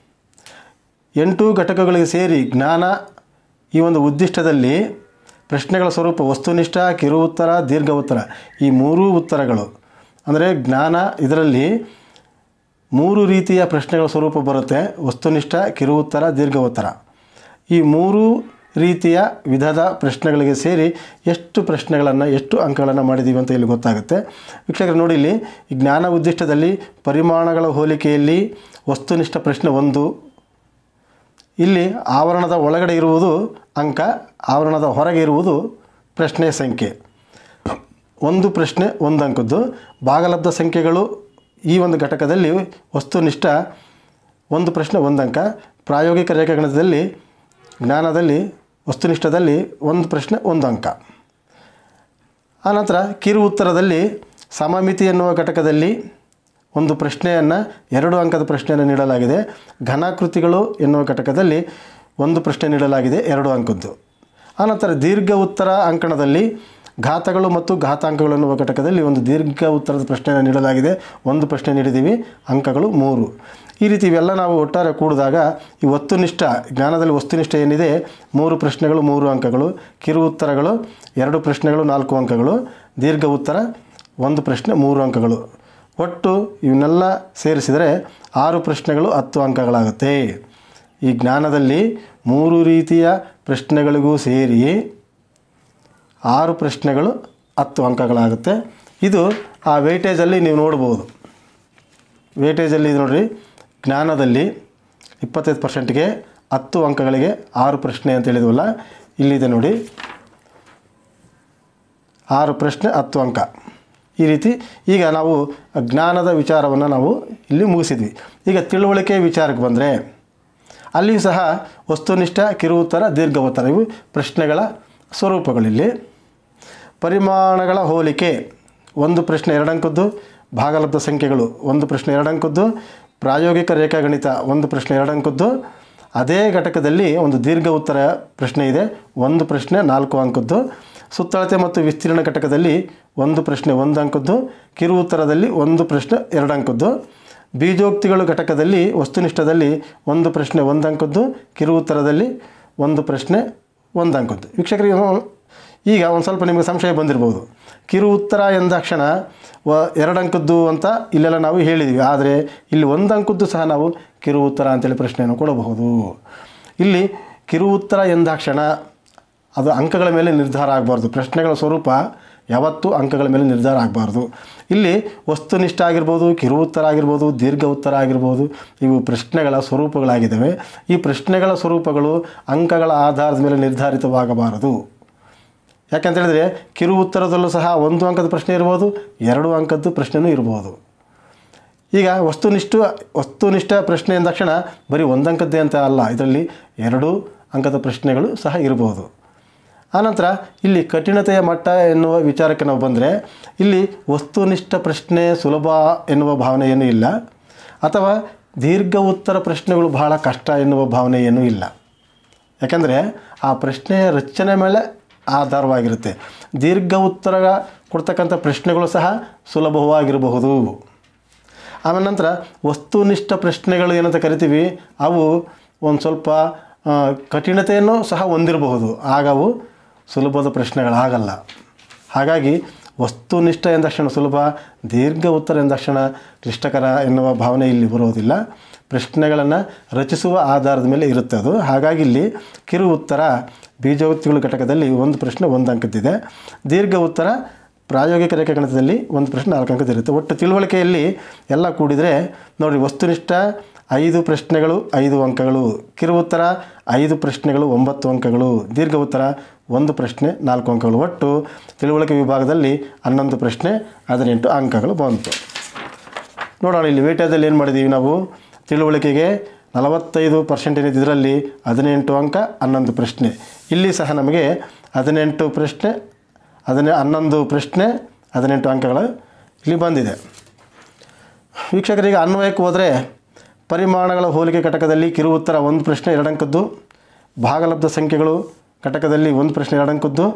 ಎಂಟು ಘಟಕಗಳಿಗೆ ಸೇರಿ ಜ್ಞಾನ ಈ ಒಂದು ಉದ್ದಿಷ್ಟದಲ್ಲಿ ಪ್ರಶ್ನೆಗಳ ಸ್ವರೂಪ ವಸ್ತುನಿಷ್ಠ ಕಿರು ಉತ್ತರ ದೀರ್ಘ ಉತ್ತರ ಈ ಮೂರೂ ಉತ್ತರಗಳು ಅಂದರೆ ಜ್ಞಾನ ಇದರಲ್ಲಿ ಮೂರು ರೀತಿಯ ಪ್ರಶ್ನೆಗಳ ಸ್ವರೂಪ ಬರುತ್ತೆ ವಸ್ತುನಿಷ್ಠ ಕಿರು ಉತ್ತರ ದೀರ್ಘ ಉತ್ತರ ಈ ಮೂರು ರೀತಿಯ ವಿಧದ ಪ್ರಶ್ನೆಗಳಿಗೆ ಸೇರಿ ಎಷ್ಟು ಪ್ರಶ್ನೆಗಳನ್ನು ಎಷ್ಟು ಅಂಕಗಳನ್ನು ಮಾಡಿದ್ದೀವಿ ಅಂತ ಇಲ್ಲಿ ಗೊತ್ತಾಗುತ್ತೆ ವೀಕ್ಷಕರು ನೋಡಿ ಇಲ್ಲಿ ಈ ಜ್ಞಾನ ಉದ್ದಿಷ್ಟದಲ್ಲಿ ಪರಿಮಾಣಗಳ ಹೋಲಿಕೆಯಲ್ಲಿ ವಸ್ತುನಿಷ್ಠ ಪ್ರಶ್ನೆ ಒಂದು ಇಲ್ಲಿ ಆವರಣದ ಒಳಗಡೆ ಇರುವುದು ಅಂಕ ಆವರಣದ ಹೊರಗೆ ಇರುವುದು ಪ್ರಶ್ನೆ ಸಂಖ್ಯೆ ಒಂದು ಪ್ರಶ್ನೆ ಒಂದು ಅಂಕದ್ದು ಭಾಗಲಬ್ಧ ಸಂಖ್ಯೆಗಳು ಈ ಒಂದು ಘಟಕದಲ್ಲಿ ವಸ್ತುನಿಷ್ಠ ಒಂದು ಪ್ರಶ್ನೆ ಒಂದು ಅಂಕ ಪ್ರಾಯೋಗಿಕ ರೇಖಾಗಣಿತದಲ್ಲಿ ಜ್ಞಾನದಲ್ಲಿ ವಸ್ತುನಿಷ್ಠದಲ್ಲಿ ಒಂದು ಪ್ರಶ್ನೆ ಒಂದು ಅಂಕ ಆನಂತರ ಕಿರು ಉತ್ತರದಲ್ಲಿ ಸಮಮಿತಿ ಎನ್ನುವ ಘಟಕದಲ್ಲಿ ಒಂದು ಪ್ರಶ್ನೆಯನ್ನು ಎರಡು ಅಂಕದ ಪ್ರಶ್ನೆಯನ್ನು ನೀಡಲಾಗಿದೆ ಘನಾಕೃತಿಗಳು ಎನ್ನುವ ಘಟಕದಲ್ಲಿ ಒಂದು ಪ್ರಶ್ನೆ ನೀಡಲಾಗಿದೆ ಎರಡು ಅಂಕದ್ದು ಆನಂತರ ದೀರ್ಘ ಉತ್ತರ ಅಂಕಣದಲ್ಲಿ ಘಾತಗಳು ಮತ್ತು ಘಾತಾಂಕಗಳು ಎನ್ನುವ ಘಟಕದಲ್ಲಿ ಒಂದು ದೀರ್ಘ ಉತ್ತರದ ಪ್ರಶ್ನೆಯನ್ನು ನೀಡಲಾಗಿದೆ ಒಂದು ಪ್ರಶ್ನೆ ನೀಡಿದ್ದೀವಿ ಅಂಕಗಳು ಮೂರು ಈ ರೀತಿ ಇವೆಲ್ಲ ನಾವು ಒಟ್ಟಾರೆ ಕೂಡಿದಾಗ ಈ ವಸ್ತುನಿಷ್ಠ ಜ್ಞಾನದಲ್ಲಿ ವಸ್ತುನಿಷ್ಠ ಏನಿದೆ ಮೂರು ಪ್ರಶ್ನೆಗಳು ಮೂರು ಅಂಕಗಳು ಕಿರು ಉತ್ತರಗಳು ಎರಡು ಪ್ರಶ್ನೆಗಳು ನಾಲ್ಕು ಅಂಕಗಳು ದೀರ್ಘ ಉತ್ತರ ಒಂದು ಪ್ರಶ್ನೆ ಮೂರು ಅಂಕಗಳು ಒಟ್ಟು ಇವನ್ನೆಲ್ಲ ಸೇರಿಸಿದರೆ ಆರು ಪ್ರಶ್ನೆಗಳು ಹತ್ತು ಅಂಕಗಳಾಗುತ್ತೆ ಈ ಜ್ಞಾನದಲ್ಲಿ ಮೂರು ರೀತಿಯ ಪ್ರಶ್ನೆಗಳಿಗೂ ಸೇರಿ ಆರು ಪ್ರಶ್ನೆಗಳು ಹತ್ತು ಅಂಕಗಳಾಗುತ್ತೆ ಇದು ಆ ವೆಯ್ಟೇಜಲ್ಲಿ ನೀವು ನೋಡ್ಬೋದು ವೇಟೇಜಲ್ಲಿ ಇದು ನೋಡ್ರಿ ಜ್ಞಾನದಲ್ಲಿ ಇಪ್ಪತ್ತೈದು ಪರ್ಸೆಂಟ್ಗೆ ಹತ್ತು ಅಂಕಗಳಿಗೆ ಆರು ಪ್ರಶ್ನೆ ಅಂತ ಹೇಳಿದ್ವಲ್ಲ ಇಲ್ಲಿದೆ ನೋಡಿ ಆರು ಪ್ರಶ್ನೆ ಹತ್ತು ಅಂಕ ಈ ರೀತಿ ಈಗ ನಾವು ಜ್ಞಾನದ ವಿಚಾರವನ್ನು ನಾವು ಇಲ್ಲಿ ಮುಗಿಸಿದ್ವಿ ಈಗ ತಿಳುವಳಿಕೆ ವಿಚಾರಕ್ಕೆ ಬಂದರೆ ಅಲ್ಲಿಯೂ ಸಹ ವಸ್ತುನಿಷ್ಠ ಕಿರು ಉತ್ತರ ದೀರ್ಘ ಉತ್ತರ ಇವು ಪ್ರಶ್ನೆಗಳ ಸ್ವರೂಪಗಳಿಲ್ಲಿ ಪರಿಮಾಣಗಳ ಹೋಲಿಕೆ ಒಂದು ಪ್ರಶ್ನೆ ಎರಡು ಅಂಕದ್ದು ಭಾಗಲಬ್ಧ ಸಂಖ್ಯೆಗಳು ಒಂದು ಪ್ರಶ್ನೆ ಎರಡು ಅಂಕದ್ದು ಪ್ರಾಯೋಗಿಕ ರೇಖಾಗಣಿತ ಒಂದು ಪ್ರಶ್ನೆ ಎರಡು ಅಂಕದ್ದು ಅದೇ ಘಟಕದಲ್ಲಿ ಒಂದು ದೀರ್ಘ ಉತ್ತರ ಪ್ರಶ್ನೆ ಇದೆ ಒಂದು ಪ್ರಶ್ನೆ ನಾಲ್ಕು ಅಂಕದ್ದು ಸುತ್ತಳತೆ ಮತ್ತು ವಿಸ್ತೀರ್ಣ ಘಟಕದಲ್ಲಿ ಒಂದು ಪ್ರಶ್ನೆ ಒಂದು ಅಂಕದ್ದು ಕಿರು ಉತ್ತರದಲ್ಲಿ ಒಂದು ಪ್ರಶ್ನೆ ಎರಡು ಅಂಕದ್ದು ಬೀಜೋಕ್ತಿಗಳು ಘಟಕದಲ್ಲಿ ವಸ್ತುನಿಷ್ಠದಲ್ಲಿ ಒಂದು ಪ್ರಶ್ನೆ ಒಂದು ಅಂಕದ್ದು ಕಿರು ಉತ್ತರದಲ್ಲಿ ಒಂದು ಪ್ರಶ್ನೆ ಒಂದು ಅಂಕದ್ದು ವೀಕ್ಷಕರಿಗೆ ಈಗ ಒಂದು ಸ್ವಲ್ಪ ನಿಮಗೆ ಸಂಶಯ ಬಂದಿರ್ಬೋದು ಕಿರು ಉತ್ತರ ಎಂದಾಕ್ಷಣ ವ ಎರಡು ಅಂಕದ್ದು ಅಂತ ಇಲ್ಲೆಲ್ಲ ನಾವು ಹೇಳಿದ್ವಿ ಆದರೆ ಇಲ್ಲಿ ಒಂದು ಅಂಕದ್ದು ಸಹ ನಾವು ಕಿರು ಉತ್ತರ ಅಂತೇಳಿ ಪ್ರಶ್ನೆಯನ್ನು ಕೊಡಬಹುದು ಇಲ್ಲಿ ಕಿರು ಉತ್ತರ ಎಂದಾಕ್ಷಣ ಅದು ಅಂಕಗಳ ಮೇಲೆ ನಿರ್ಧಾರ ಆಗಬಾರ್ದು ಪ್ರಶ್ನೆಗಳ ಸ್ವರೂಪ ಯಾವತ್ತೂ ಅಂಕಗಳ ಮೇಲೆ ನಿರ್ಧಾರ ಆಗಬಾರ್ದು ಇಲ್ಲಿ ವಸ್ತುನಿಷ್ಠ ಆಗಿರ್ಬೋದು ಕಿರು ಉತ್ತರ ಆಗಿರ್ಬೋದು ದೀರ್ಘ ಉತ್ತರ ಆಗಿರ್ಬೋದು ಇವು ಪ್ರಶ್ನೆಗಳ ಸ್ವರೂಪಗಳಾಗಿದ್ದಾವೆ ಈ ಪ್ರಶ್ನೆಗಳ ಸ್ವರೂಪಗಳು ಅಂಕಗಳ ಆಧಾರದ ಮೇಲೆ ನಿರ್ಧಾರಿತವಾಗಬಾರದು ಯಾಕಂತ ಹೇಳಿದ್ರೆ ಕಿರು ಉತ್ತರದಲ್ಲೂ ಸಹ ಒಂದು ಅಂಕದ ಪ್ರಶ್ನೆ ಇರ್ಬೋದು ಎರಡು ಅಂಕದ್ದು ಪ್ರಶ್ನೆನೂ ಇರ್ಬೋದು ಈಗ ವಸ್ತುನಿಷ್ಠ ವಸ್ತುನಿಷ್ಠ ಪ್ರಶ್ನೆ ಎಂದಾಕ್ಷಣ ಬರೀ ಒಂದು ಅಂಕದ್ದೇ ಅಂತ ಅಲ್ಲ ಇದರಲ್ಲಿ ಎರಡು ಅಂಕದ ಪ್ರಶ್ನೆಗಳು ಸಹ ಇರಬಹುದು ಆನಂತರ ಇಲ್ಲಿ ಕಠಿಣತೆಯ ಮಟ್ಟ ಎನ್ನುವ ವಿಚಾರಕ್ಕೆ ನಾವು ಬಂದರೆ ಇಲ್ಲಿ ವಸ್ತುನಿಷ್ಠ ಪ್ರಶ್ನೆ ಸುಲಭ ಎನ್ನುವ ಭಾವನೆ ಏನೂ ಇಲ್ಲ ಅಥವಾ ದೀರ್ಘ ಉತ್ತರ ಪ್ರಶ್ನೆಗಳು ಬಹಳ ಕಷ್ಟ ಎನ್ನುವ ಭಾವನೆ ಏನೂ ಇಲ್ಲ ಯಾಕಂದರೆ ಆ ಪ್ರಶ್ನೆಯ ರಚನೆ ಮೇಲೆ ಆಧಾರವಾಗಿರುತ್ತೆ ದೀರ್ಘ ಉತ್ತರ ಕೊಡ್ತಕ್ಕಂಥ ಪ್ರಶ್ನೆಗಳು ಸಹ ಸುಲಭವಾಗಿರಬಹುದು ಆಮೇಲೆ ನಂತರ ವಸ್ತುನಿಷ್ಠ ಪ್ರಶ್ನೆಗಳು ಏನಂತ ಕರಿತೀವಿ ಅವು ಒಂದು ಸ್ವಲ್ಪ ಆ, ಕಠಿಣತೆಯನ್ನು ಸಹ ಹೊಂದಿರಬಹುದು ಆಗ ಅವು ಸುಲಭದ ಪ್ರಶ್ನೆಗಳಾಗಲ್ಲ ಹಾಗಾಗಿ ವಸ್ತುನಿಷ್ಠ ಎಂದಾಕ್ಷಣ ಸುಲಭ ದೀರ್ಘ ಉತ್ತರ ಎಂದಾಕ್ಷಣ ಕ್ಲಿಷ್ಟಕರ ಎನ್ನುವ ಭಾವನೆ ಇಲ್ಲಿ ಬರೋದಿಲ್ಲ ಪ್ರಶ್ನೆಗಳನ್ನು ರಚಿಸುವ ಆಧಾರದ ಮೇಲೆ ಇರುತ್ತೆ ಅದು ಹಾಗಾಗಿ ಇಲ್ಲಿ ಕಿರು ಉತ್ತರ ಬೀಜೋಕ್ತಿಗಳ ಘಟಕದಲ್ಲಿ ಒಂದು ಪ್ರಶ್ನೆ ಒಂದು ಅಂಕದ್ದಿದೆ ದೀರ್ಘ ಉತ್ತರ ಪ್ರಾಯೋಗಿಕ ರೇಖಾಗಣಿತದಲ್ಲಿ ಒಂದು ಪ್ರಶ್ನೆ ನಾಲ್ಕು ಅಂಕದಿರುತ್ತೆ ಒಟ್ಟು ತಿಳುವಳಿಕೆಯಲ್ಲಿ ಎಲ್ಲ ಕೂಡಿದರೆ ನೋಡಿರಿ ವಸ್ತುನಿಷ್ಠ ಐದು ಪ್ರಶ್ನೆಗಳು ಐದು ಅಂಕಗಳು ಕಿರು ಉತ್ತರ ಐದು ಪ್ರಶ್ನೆಗಳು ಒಂಬತ್ತು ಅಂಕಗಳು ದೀರ್ಘ ಉತ್ತರ ಒಂದು ಪ್ರಶ್ನೆ ನಾಲ್ಕು ಅಂಕಗಳು ಒಟ್ಟು ತಿಳುವಳಿಕೆ ವಿಭಾಗದಲ್ಲಿ ಹನ್ನೊಂದು ಪ್ರಶ್ನೆ ಹದಿನೆಂಟು ಅಂಕಗಳು ಬಂತು ನೋಡೋಣ ಇಲ್ಲಿ ವೇಟೇಜಲ್ಲಿ ಏನು ಮಾಡಿದ್ದೀವಿ ನಾವು ತಿಳುವಳಿಕೆಗೆ ನಲವತ್ತೈದು ಪರ್ಸೆಂಟ್ ಏನಿದೆ ಇದರಲ್ಲಿ ಹದಿನೆಂಟು ಅಂಕ ಹನ್ನೊಂದು ಪ್ರಶ್ನೆ ಇಲ್ಲಿ ಸಹ ನಮಗೆ ಹದಿನೆಂಟು ಪ್ರಶ್ನೆ ಹದಿನೆ ಹನ್ನೊಂದು ಪ್ರಶ್ನೆ ಹದಿನೆಂಟು ಅಂಕಗಳು ಇಲ್ಲಿ ಬಂದಿದೆ ವೀಕ್ಷಕರಿಗೆ ಅನ್ವಯಕ್ಕೆ ಹೋದರೆ ಪರಿಮಾಣಗಳ ಹೋಲಿಕೆ ಘಟಕದಲ್ಲಿ ಕಿರು ಉತ್ತರ ಒಂದು ಪ್ರಶ್ನೆ ಎರಡು ಅಂಕದ್ದು ಭಾಗಲಬ್ಧ ಸಂಖ್ಯೆಗಳು ಘಟಕದಲ್ಲಿ ಒಂದು ಪ್ರಶ್ನೆ ಎರಡು ಅಂಕದ್ದು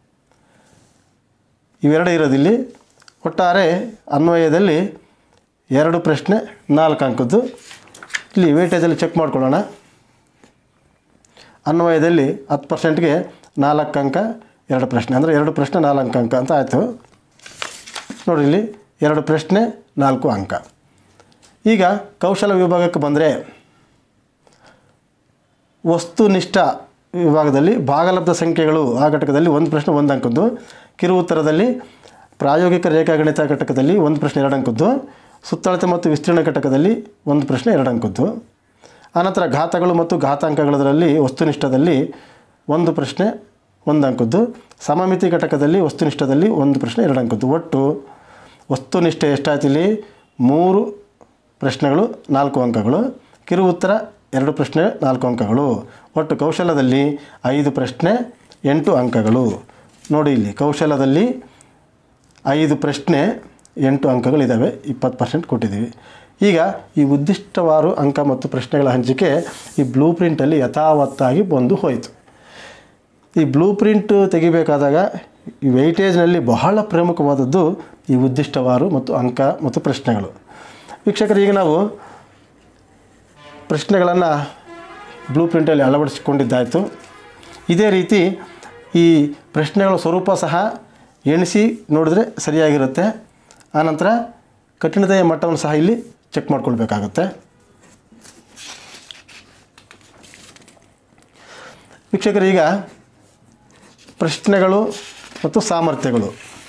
ಇವೆರಡೇ ಇರೋದಿಲ್ಲಿ ಒಟ್ಟಾರೆ ಅನ್ವಯದಲ್ಲಿ ಎರಡು ಪ್ರಶ್ನೆ ನಾಲ್ಕು ಅಂಕದ್ದು ಇಲ್ಲಿ ವೇಟೇಜಲ್ಲಿ ಚೆಕ್ ಮಾಡ್ಕೊಳ್ಳೋಣ ಅನ್ವಯದಲ್ಲಿ ಹತ್ತು ಪರ್ಸೆಂಟ್ಗೆ ನಾಲ್ಕು ಅಂಕ ಎರಡು ಪ್ರಶ್ನೆ ಅಂದರೆ ಎರಡು ಪ್ರಶ್ನೆ ನಾಲ್ಕು ಅಂಕ ಅಂತ ಆಯಿತು ನೋಡಿ ಇಲ್ಲಿ ಎರಡು ಪ್ರಶ್ನೆ ನಾಲ್ಕು ಅಂಕ ಈಗ ಕೌಶಲ ವಿಭಾಗಕ್ಕೆ ಬಂದರೆ ವಸ್ತುನಿಷ್ಠ ವಿಭಾಗದಲ್ಲಿ ಭಾಗಲಬ್ಧ ಸಂಖ್ಯೆಗಳು ಆ ಘಟಕದಲ್ಲಿ ಒಂದು ಪ್ರಶ್ನೆ ಒಂದು ಅಂಕದ್ದು ಕಿರು ಉತ್ತರದಲ್ಲಿ ಪ್ರಾಯೋಗಿಕ ರೇಖಾಗಣಿತ ಘಟಕದಲ್ಲಿ ಒಂದು ಪ್ರಶ್ನೆ ಎರಡು ಅಂಕದ್ದು ಸುತ್ತಳತೆ ಮತ್ತು ವಿಸ್ತೀರ್ಣ ಘಟಕದಲ್ಲಿ ಒಂದು ಪ್ರಶ್ನೆ ಎರಡು ಅಂಕದ್ದು ಆನಂತರ ಘಾತಗಳು ಮತ್ತು ಘಾತಾಂಕಗಳದರಲ್ಲಿ ವಸ್ತುನಿಷ್ಠದಲ್ಲಿ ಒಂದು ಪ್ರಶ್ನೆ ಒಂದು ಅಂಕದ್ದು ಸಮಮಿತಿ ಘಟಕದಲ್ಲಿ ವಸ್ತುನಿಷ್ಠದಲ್ಲಿ ಒಂದು ಪ್ರಶ್ನೆ ಎರಡು ಅಂಕದ್ದು ಒಟ್ಟು ವಸ್ತುನಿಷ್ಠೆ ಎಷ್ಟಾಯ್ತು ಇಲ್ಲಿ ಮೂರು ಪ್ರಶ್ನೆಗಳು ನಾಲ್ಕು ಅಂಕಗಳು ಕಿರು ಉತ್ತರ ಎರಡು ಪ್ರಶ್ನೆ ನಾಲ್ಕು ಅಂಕಗಳು ಒಟ್ಟು ಕೌಶಲದಲ್ಲಿ ಐದು ಪ್ರಶ್ನೆ ಎಂಟು ಅಂಕಗಳು ನೋಡಿ ಇಲ್ಲಿ ಕೌಶಲದಲ್ಲಿ ಐದು ಪ್ರಶ್ನೆ ಎಂಟು ಅಂಕಗಳಿದ್ದಾವೆ ಇಪ್ಪತ್ತು ಪರ್ಸೆಂಟ್ ಕೊಟ್ಟಿದ್ದೀವಿ ಈಗ ಈ ಉದ್ದಿಷ್ಟವಾರು ಅಂಕ ಮತ್ತು ಪ್ರಶ್ನೆಗಳ ಹಂಚಿಕೆ ಈ ಬ್ಲೂ ಪ್ರಿಂಟಲ್ಲಿ ಯಥಾವತ್ತಾಗಿ ಬಂದು ಹೋಯಿತು ಈ ಬ್ಲೂ ಪ್ರಿಂಟ್ ತೆಗಿಬೇಕಾದಾಗ ಈ ವೆಯ್ಟೇಜ್ನಲ್ಲಿ ಬಹಳ ಪ್ರಮುಖವಾದದ್ದು ಈ ಉದ್ದಿಷ್ಟವಾರು ಮತ್ತು ಅಂಕ ಮತ್ತು ಪ್ರಶ್ನೆಗಳು ವೀಕ್ಷಕರು ಈಗ ನಾವು ಪ್ರಶ್ನೆಗಳನ್ನು ಬ್ಲೂ ಪ್ರಿಂಟಲ್ಲಿ ಅಳವಡಿಸಿಕೊಂಡಿದ್ದಾಯಿತು ಇದೇ ರೀತಿ ಈ ಪ್ರಶ್ನೆಗಳ ಸ್ವರೂಪ ಸಹ ಎಣಿಸಿ ನೋಡಿದ್ರೆ ಸರಿಯಾಗಿರುತ್ತೆ ಆನಂತರ ಕಠಿಣತೆಯ ಮಟ್ಟವನ್ನು ಸಹ ಇಲ್ಲಿ ಚೆಕ್ ಮಾಡ್ಕೊಳ್ಬೇಕಾಗತ್ತೆ ವೀಕ್ಷಕರು ಈಗ ಪ್ರಶ್ನೆಗಳು ಮತ್ತು ಸಾಮರ್ಥ್ಯಗಳು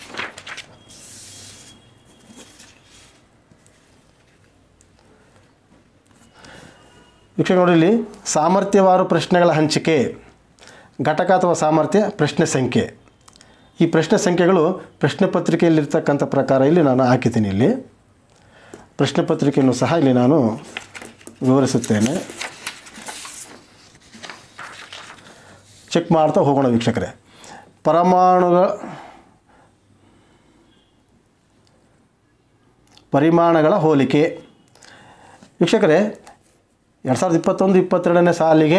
ವೀಕ್ಷಕ ನೋಡಿ ಇಲ್ಲಿ ಸಾಮರ್ಥ್ಯವಾರು ಪ್ರಶ್ನೆಗಳ ಹಂಚಿಕೆ ಘಟಕ ಅಥವಾ ಸಾಮರ್ಥ್ಯ ಪ್ರಶ್ನೆ ಸಂಖ್ಯೆ ಈ ಪ್ರಶ್ನೆ ಸಂಖ್ಯೆಗಳು ಪ್ರಶ್ನೆ ಪತ್ರಿಕೆಯಲ್ಲಿರ್ತಕ್ಕಂಥ ಪ್ರಕಾರ ಇಲ್ಲಿ ನಾನು ಹಾಕಿದ್ದೀನಿ ಇಲ್ಲಿ ಪ್ರಶ್ನೆ ಪತ್ರಿಕೆಯನ್ನು ಸಹ ಇಲ್ಲಿ ನಾನು ವಿವರಿಸುತ್ತೇನೆ ಚೆಕ್ ಮಾಡ್ತಾ ಹೋಗೋಣ ವೀಕ್ಷಕರೇ ಪರಮಾಣುಗಳ ಪರಿಮಾಣಗಳ ಹೋಲಿಕೆ ವೀಕ್ಷಕರೇ ಎರಡು ಸಾವಿರದ ಇಪ್ಪತ್ತೊಂದು ಇಪ್ಪತ್ತೆರಡನೇ ಸಾಲಿಗೆ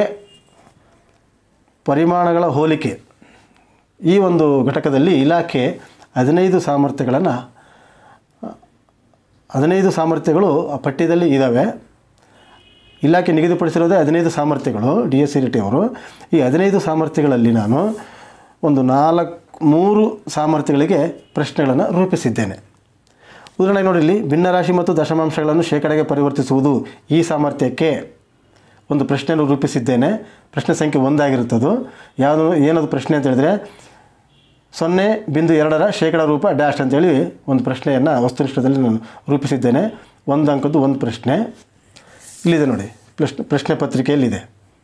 ಪರಿಮಾಣಗಳ ಹೋಲಿಕೆ ಈ ಒಂದು ಘಟಕದಲ್ಲಿ ಇಲಾಖೆ ಹದಿನೈದು ಸಾಮರ್ಥ್ಯಗಳನ್ನು ಹದಿನೈದು ಸಾಮರ್ಥ್ಯಗಳು ಆ ಪಠ್ಯದಲ್ಲಿ ಇದ್ದಾವೆ ಇಲಾಖೆ ನಿಗದಿಪಡಿಸಿರೋದೇ ಹದಿನೈದು ಸಾಮರ್ಥ್ಯಗಳು ಡಿ ಎಸ್ ಸಿ ಟಿ ಅವರು ಈ ಹದಿನೈದು ಸಾಮರ್ಥ್ಯಗಳಲ್ಲಿ ನಾನು ಒಂದು ನಾಲ್ಕು ಮೂರು ಸಾಮರ್ಥ್ಯಗಳಿಗೆ ಪ್ರಶ್ನೆಗಳನ್ನು ರೂಪಿಸಿದ್ದೇನೆ ಉದಾಹರಣೆಗೆ ನೋಡಿ ಇಲ್ಲಿ ಭಿನ್ನರಾಶಿ ಮತ್ತು ದಶಮಾಂಶಗಳನ್ನು ಶೇಕಡೆಗೆ ಪರಿವರ್ತಿಸುವುದು ಈ ಸಾಮರ್ಥ್ಯಕ್ಕೆ ಒಂದು ಪ್ರಶ್ನೆಯನ್ನು ರೂಪಿಸಿದ್ದೇನೆ ಪ್ರಶ್ನೆ ಸಂಖ್ಯೆ ಒಂದಾಗಿರುತ್ತದು ಯಾವುದು ಏನದು ಪ್ರಶ್ನೆ ಅಂತ ಹೇಳಿದ್ರೆ ಸೊನ್ನೆ ಬಿಂದು ಎರಡರ ಶೇಕಡ ರೂಪ ಡ್ಯಾಶ್ ಅಂತೇಳಿ ಒಂದು ಪ್ರಶ್ನೆಯನ್ನು ವಸ್ತುನಿಷ್ಠದಲ್ಲಿ ನಾನು ರೂಪಿಸಿದ್ದೇನೆ ಒಂದು ಅಂಕದ್ದು ಒಂದು ಪ್ರಶ್ನೆ ಇಲ್ಲಿದೆ ನೋಡಿ ಪ್ರಶ್ನೆ ಪ್ರಶ್ನೆ ಪತ್ರಿಕೆಯಲ್ಲಿದೆ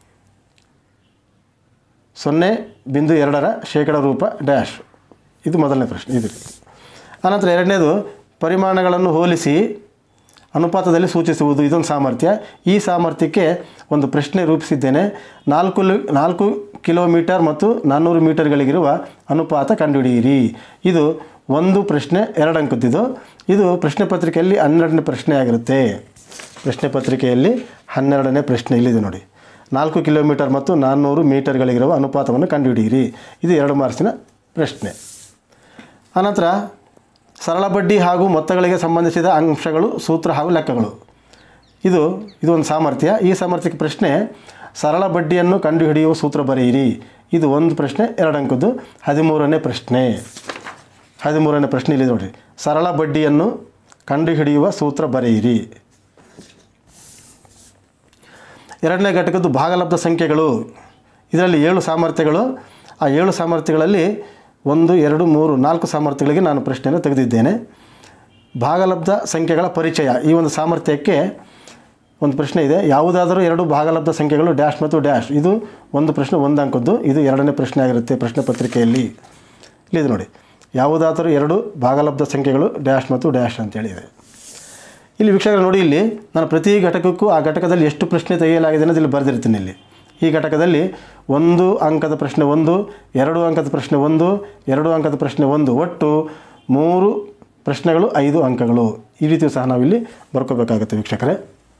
ಸೊನ್ನೆ ಬಿಂದು ಎರಡರ ಶೇಕಡ ರೂಪ ಡ್ಯಾಶ್ ಇದು ಮೊದಲನೇ ಪ್ರಶ್ನೆ ಇದು ಆನಂತರ ಎರಡನೇದು ಪರಿಮಾಣಗಳನ್ನು ಹೋಲಿಸಿ ಅನುಪಾತದಲ್ಲಿ ಸೂಚಿಸುವುದು ಇದೊಂದು ಸಾಮರ್ಥ್ಯ ಈ ಸಾಮರ್ಥ್ಯಕ್ಕೆ ಒಂದು ಪ್ರಶ್ನೆ ರೂಪಿಸಿದ್ದೇನೆ ನಾಲ್ಕು ಲಿ- ನಾಲ್ಕು ಕಿಲೋಮೀಟರ್ ಮತ್ತು ನಾನ್ನೂರು ಮೀಟರ್ಗಳಿಗಿರುವ ಅನುಪಾತ ಕಂಡುಹಿಡಿಯಿರಿ ಇದು ಒಂದು ಪ್ರಶ್ನೆ ಎರಡು ಅಂಕದ್ದಿದು ಇದು ಪ್ರಶ್ನೆ ಪತ್ರಿಕೆಯಲ್ಲಿ ಹನ್ನೆರಡನೇ ಪ್ರಶ್ನೆ ಆಗಿರುತ್ತೆ ಪ್ರಶ್ನೆ ಪತ್ರಿಕೆಯಲ್ಲಿ ಹನ್ನೆರಡನೇ ಪ್ರಶ್ನೆ ಇಲ್ಲಿದೆ ನೋಡಿ ನಾಲ್ಕು ಕಿಲೋಮೀಟರ್ ಮತ್ತು ನಾನ್ನೂರು ಮೀಟರ್ಗಳಿಗಿರುವ ಅನುಪಾತವನ್ನು ಕಂಡುಹಿಡಿಯಿರಿ ಇದು ಎರಡು ಮಾರ್ಕ್ಸಿನ ಪ್ರಶ್ನೆ ಅನಂತರ ಸರಳ ಬಡ್ಡಿ ಹಾಗೂ ಮೊತ್ತಗಳಿಗೆ ಸಂಬಂಧಿಸಿದ ಅಂಶಗಳು ಸೂತ್ರ ಹಾಗೂ ಲೆಕ್ಕಗಳು ಇದು ಇದು ಒಂದು ಸಾಮರ್ಥ್ಯ ಈ ಸಾಮರ್ಥ್ಯಕ್ಕೆ ಪ್ರಶ್ನೆ ಸರಳ ಬಡ್ಡಿಯನ್ನು ಕಂಡುಹಿಡಿಯುವ ಸೂತ್ರ ಬರೆಯಿರಿ ಇದು ಒಂದು ಪ್ರಶ್ನೆ ಎರಡು ಅಂಕದ್ದು ಹದಿಮೂರನೇ ಪ್ರಶ್ನೆ ಹದಿಮೂರನೇ ಪ್ರಶ್ನೆ ಇಲ್ಲಿ ನೋಡಿ ಸರಳ ಬಡ್ಡಿಯನ್ನು ಕಂಡುಹಿಡಿಯುವ ಸೂತ್ರ ಬರೆಯಿರಿ ಎರಡನೇ ಘಟಕದ್ದು ಭಾಗಲಬ್ಧ ಸಂಖ್ಯೆಗಳು ಇದರಲ್ಲಿ ಏಳು ಸಾಮರ್ಥ್ಯಗಳು ಆ ಏಳು ಸಾಮರ್ಥ್ಯಗಳಲ್ಲಿ ಒಂದು ಎರಡು ಮೂರು ನಾಲ್ಕು ಸಾಮರ್ಥ್ಯಗಳಿಗೆ ನಾನು ಪ್ರಶ್ನೆಯನ್ನು ತೆಗೆದಿದ್ದೇನೆ ಭಾಗಲಬ್ಧ ಸಂಖ್ಯೆಗಳ ಪರಿಚಯ ಈ ಒಂದು ಸಾಮರ್ಥ್ಯಕ್ಕೆ ಒಂದು ಪ್ರಶ್ನೆ ಇದೆ ಯಾವುದಾದರೂ ಎರಡು ಭಾಗಲಬ್ಧ ಸಂಖ್ಯೆಗಳು ಡ್ಯಾಶ್ ಮತ್ತು ಡ್ಯಾಶ್ ಇದು ಒಂದು ಪ್ರಶ್ನೆ ಒಂದು ಅಂಕದ್ದು ಇದು ಎರಡನೇ ಪ್ರಶ್ನೆ ಆಗಿರುತ್ತೆ ಪ್ರಶ್ನೆ ಪತ್ರಿಕೆಯಲ್ಲಿ ಇಲ್ಲಿದೆ ನೋಡಿ ಯಾವುದಾದರೂ ಎರಡು ಭಾಗಲಬ್ಧ ಸಂಖ್ಯೆಗಳು ಡ್ಯಾಶ್ ಮತ್ತು ಡ್ಯಾಶ್ ಅಂತೇಳಿ ಇದೆ ಇಲ್ಲಿ ವೀಕ್ಷಕರು ನೋಡಿ ಇಲ್ಲಿ ನಾನು ಪ್ರತಿ ಘಟಕಕ್ಕೂ ಆ ಘಟಕದಲ್ಲಿ ಎಷ್ಟು ಪ್ರಶ್ನೆ ತೆಗೆಯಲಾಗಿದೆ ಅನ್ನೋದು ಇಲ್ಲಿ ಬರೆದಿರ್ತೀನಿ ಇಲ್ಲಿ ಈ ಘಟಕದಲ್ಲಿ ಒಂದು ಅಂಕದ ಪ್ರಶ್ನೆ ಒಂದು ಎರಡು ಅಂಕದ ಪ್ರಶ್ನೆ ಒಂದು ಎರಡು ಅಂಕದ ಪ್ರಶ್ನೆ ಒಂದು ಒಟ್ಟು ಮೂರು ಪ್ರಶ್ನೆಗಳು ಐದು ಅಂಕಗಳು ಈ ರೀತಿಯೂ ಸಹ ನಾವಿಲ್ಲಿ ಬರ್ಕೋಬೇಕಾಗುತ್ತೆ ವೀಕ್ಷಕರೇ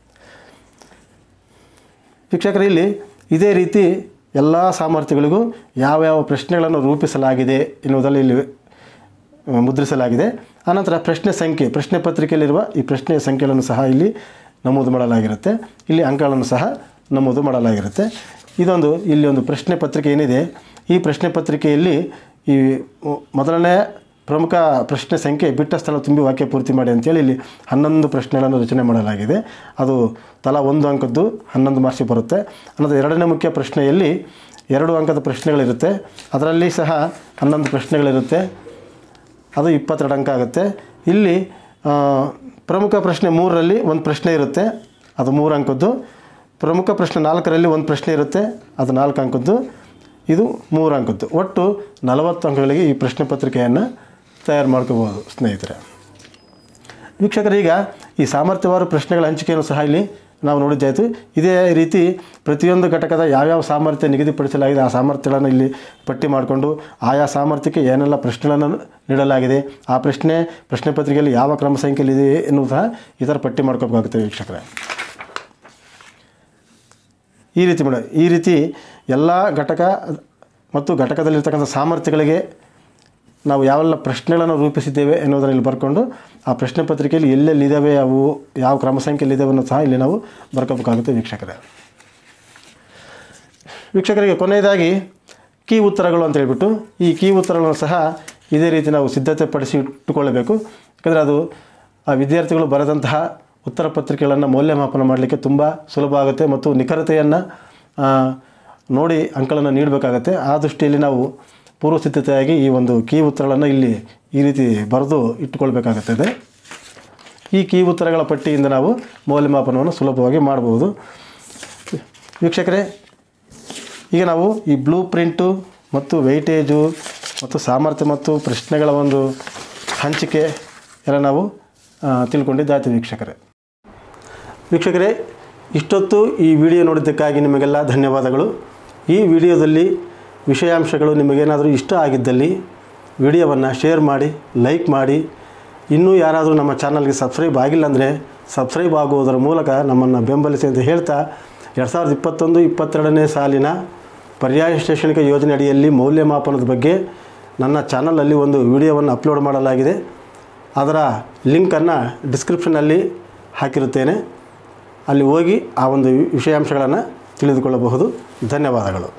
ವೀಕ್ಷಕರೇ ಇಲ್ಲಿ ಇದೇ ರೀತಿ ಎಲ್ಲ ಸಾಮರ್ಥ್ಯಗಳಿಗೂ ಯಾವ್ಯಾವ ಪ್ರಶ್ನೆಗಳನ್ನು ರೂಪಿಸಲಾಗಿದೆ ಎನ್ನುವುದರಲ್ಲಿ ಇಲ್ಲಿ ಆ, ಮುದ್ರಿಸಲಾಗಿದೆ ಆನಂತರ ಪ್ರಶ್ನೆ ಸಂಖ್ಯೆ ಪ್ರಶ್ನೆ ಪತ್ರಿಕೆಯಲ್ಲಿರುವ ಈ ಪ್ರಶ್ನೆಯ ಸಂಖ್ಯೆಗಳನ್ನು ಸಹ ಇಲ್ಲಿ ನಮೂದು ಮಾಡಲಾಗಿರುತ್ತೆ ಇಲ್ಲಿ ಅಂಕಗಳನ್ನು ಸಹ ನಮೂದು ಮಾಡಲಾಗಿರುತ್ತೆ ಇದೊಂದು ಇಲ್ಲಿ ಒಂದು ಪ್ರಶ್ನೆ ಪತ್ರಿಕೆ ಏನಿದೆ ಈ ಪ್ರಶ್ನೆ ಪತ್ರಿಕೆಯಲ್ಲಿ ಈ ಮೊ- ಮೊದಲನೇ ಪ್ರಮುಖ ಪ್ರಶ್ನೆ ಸಂಖ್ಯೆ ಬಿಟ್ಟ ಸ್ಥಳ ತುಂಬಿ ವಾಕ್ಯ ಪೂರ್ತಿ ಮಾಡಿ ಅಂತೇಳಿ ಇಲ್ಲಿ ಹನ್ನೊಂದು ಪ್ರಶ್ನೆಗಳನ್ನು ರಚನೆ ಮಾಡಲಾಗಿದೆ ಅದು ತಲಾ ಒಂದು ಅಂಕದ್ದು ಹನ್ನೊಂದು ಮಾರ್ಕ್ಸಿಗೆ ಬರುತ್ತೆ ಅನ್ನೋದು ಎರಡನೇ ಮುಖ್ಯ ಪ್ರಶ್ನೆಯಲ್ಲಿ ಎರಡು ಅಂಕದ ಪ್ರಶ್ನೆಗಳಿರುತ್ತೆ ಅದರಲ್ಲಿ ಸಹ ಹನ್ನೊಂದು ಪ್ರಶ್ನೆಗಳಿರುತ್ತೆ ಅದು ಇಪ್ಪತ್ತೆರಡು ಅಂಕ ಆಗುತ್ತೆ ಇಲ್ಲಿ ಆ, ಪ್ರಮುಖ ಪ್ರಶ್ನೆ ಮೂರರಲ್ಲಿ ಒಂದು ಪ್ರಶ್ನೆ ಇರುತ್ತೆ ಅದು ಮೂರು ಅಂಕದ್ದು ಪ್ರಮುಖ ಪ್ರಶ್ನೆ ನಾಲ್ಕರಲ್ಲಿ ಒಂದು ಪ್ರಶ್ನೆ ಇರುತ್ತೆ ಅದು ನಾಲ್ಕು ಅಂಕದ್ದು ಇದು ಮೂರು ಅಂಕದ್ದು ಒಟ್ಟು ನಲವತ್ತು ಅಂಕಗಳಿಗೆ ಈ ಪ್ರಶ್ನೆ ಪತ್ರಿಕೆಯನ್ನು ತಯಾರು ಮಾಡ್ಕೋಬೋದು ಸ್ನೇಹಿತರೆ ವೀಕ್ಷಕರೀಗ ಈ ಸಾಮರ್ಥ್ಯವಾರು ಪ್ರಶ್ನೆಗಳ ಹಂಚಿಕೆಯನ್ನು ಸಹ ಇಲ್ಲಿ ನಾವು ನೋಡಿದ್ದಾಯಿತು ಇದೇ ರೀತಿ ಪ್ರತಿಯೊಂದು ಘಟಕದ ಯಾವ್ಯಾವ ಸಾಮರ್ಥ್ಯ ನಿಗದಿಪಡಿಸಲಾಗಿದೆ ಆ ಸಾಮರ್ಥ್ಯಗಳನ್ನು ಇಲ್ಲಿ ಪಟ್ಟಿ ಮಾಡಿಕೊಂಡು ಆಯಾ ಸಾಮರ್ಥ್ಯಕ್ಕೆ ಏನೆಲ್ಲ ಪ್ರಶ್ನೆಗಳನ್ನು ನೀಡಲಾಗಿದೆ ಆ ಪ್ರಶ್ನೆ ಪ್ರಶ್ನೆ ಪತ್ರಿಕೆಯಲ್ಲಿ ಯಾವ ಕ್ರಮ ಸಂಖ್ಯೆಯಲ್ಲಿದೆ ಎನ್ನುವುದು ಸಹ ಈ ಥರ ಪಟ್ಟಿ ಮಾಡ್ಕೋಬೇಕಾಗುತ್ತೆ ವೀಕ್ಷಕರೇ ಈ ರೀತಿ ಮೇಡಮ್ ಈ ರೀತಿ ಎಲ್ಲ ಘಟಕ ಮತ್ತು ಘಟಕದಲ್ಲಿರ್ತಕ್ಕಂಥ ಸಾಮರ್ಥ್ಯಗಳಿಗೆ ನಾವು ಯಾವೆಲ್ಲ ಪ್ರಶ್ನೆಗಳನ್ನು ರೂಪಿಸಿದ್ದೇವೆ ಎನ್ನುವುದನ್ನು ಇಲ್ಲಿ ಬರ್ಕೊಂಡು ಆ ಪ್ರಶ್ನೆ ಪತ್ರಿಕೆಯಲ್ಲಿ ಎಲ್ಲೆಲ್ಲಿದ್ದಾವೆ ಅವು ಯಾವ ಕ್ರಮ ಸಂಖ್ಯೆಯಲ್ಲಿದ್ದಾವೆ ಅನ್ನೋದು ಸಹ ಇಲ್ಲಿ ನಾವು ಬರ್ಕೋಬೇಕಾಗುತ್ತೆ ವೀಕ್ಷಕರೇ ವೀಕ್ಷಕರಿಗೆ ಕೊನೆಯದಾಗಿ ಕೀ ಉತ್ತರಗಳು ಅಂತ ಹೇಳ್ಬಿಟ್ಟು ಈ ಕೀ ಉತ್ತರಗಳನ್ನು ಸಹ ಇದೇ ರೀತಿ ನಾವು ಸಿದ್ಧತೆ ಪಡಿಸಿ ಇಟ್ಟುಕೊಳ್ಳಬೇಕು ಯಾಕಂದರೆ ಅದು ಆ ವಿದ್ಯಾರ್ಥಿಗಳು ಬರೆದಂತಹ ಉತ್ತರ ಪತ್ರಿಕೆಗಳನ್ನು ಮೌಲ್ಯಮಾಪನ ಮಾಡಲಿಕ್ಕೆ ತುಂಬ ಸುಲಭ ಆಗುತ್ತೆ ಮತ್ತು ನಿಖರತೆಯನ್ನು ಆ, ನೋಡಿ ಅಂಕಗಳನ್ನು ನೀಡಬೇಕಾಗತ್ತೆ ಆ ದೃಷ್ಟಿಯಲ್ಲಿ ನಾವು ಪೂರ್ವ ಸಿದ್ಧತೆಯಾಗಿ ಈ ಒಂದು ಕೀ ಉತ್ತರಗಳನ್ನು ಇಲ್ಲಿ ಈ ರೀತಿ ಬರೆದು ಇಟ್ಟುಕೊಳ್ಬೇಕಾಗುತ್ತದೆ ಈ ಕೀ ಉತ್ತರಗಳ ಪಟ್ಟಿಯಿಂದ ನಾವು ಮೌಲ್ಯಮಾಪನವನ್ನು ಸುಲಭವಾಗಿ ಮಾಡಬಹುದು ವೀಕ್ಷಕರೇ ಈಗ ನಾವು ಈ ಬ್ಲೂ ಪ್ರಿಂಟು ಮತ್ತು ವೆಯ್ಟೇಜು ಮತ್ತು ಸಾಮರ್ಥ್ಯ ಮತ್ತು ಪ್ರಶ್ನೆಗಳ ಒಂದು ಹಂಚಿಕೆ ಎಲ್ಲ ನಾವು ಆ, ತಿಳ್ಕೊಂಡಿದ್ದಾಯ್ತು ವೀಕ್ಷಕರೇ ವೀಕ್ಷಕರೇ ಇಷ್ಟೊತ್ತು ಈ ವಿಡಿಯೋ ನೋಡಿದ್ದಕ್ಕಾಗಿ ನಿಮಗೆಲ್ಲ ಧನ್ಯವಾದಗಳು ಈ ವಿಡಿಯೋದಲ್ಲಿ ವಿಷಯಾಂಶಗಳು ನಿಮಗೇನಾದರೂ ಇಷ್ಟ ಆಗಿದ್ದಲ್ಲಿ ವಿಡಿಯೋವನ್ನು ಶೇರ್ ಮಾಡಿ ಲೈಕ್ ಮಾಡಿ ಇನ್ನೂ ಯಾರಾದರೂ ನಮ್ಮ ಚಾನಲ್ಗೆ ಸಬ್ಸ್ಕ್ರೈಬ್ ಆಗಿಲ್ಲ ಅಂದರೆ ಸಬ್ಸ್ಕ್ರೈಬ್ ಆಗುವುದರ ಮೂಲಕ ನಮ್ಮನ್ನು ಬೆಂಬಲಿಸಿ ಅಂತ ಹೇಳ್ತಾ ಎರಡು ಸಾವಿರದ ಇಪ್ಪತ್ತೊಂದು ಇಪ್ಪತ್ತೆರಡನೇ ಸಾಲಿನ ಪರ್ಯಾಯ ಶೈಕ್ಷಣಿಕ ಯೋಜನೆ ಅಡಿಯಲ್ಲಿ ಮೌಲ್ಯಮಾಪನದ ಬಗ್ಗೆ ನನ್ನ ಚಾನಲಲ್ಲಿ ಒಂದು ವಿಡಿಯೋವನ್ನು ಅಪ್ಲೋಡ್ ಮಾಡಲಾಗಿದೆ ಅದರ ಲಿಂಕನ್ನು ಡಿಸ್ಕ್ರಿಪ್ಷನಲ್ಲಿ ಹಾಕಿರುತ್ತೇನೆ ಅಲ್ಲಿ ಹೋಗಿ ಆ ಒಂದು ವಿಷಯಾಂಶಗಳನ್ನು ತಿಳಿದುಕೊಳ್ಳಬಹುದು ಧನ್ಯವಾದಗಳು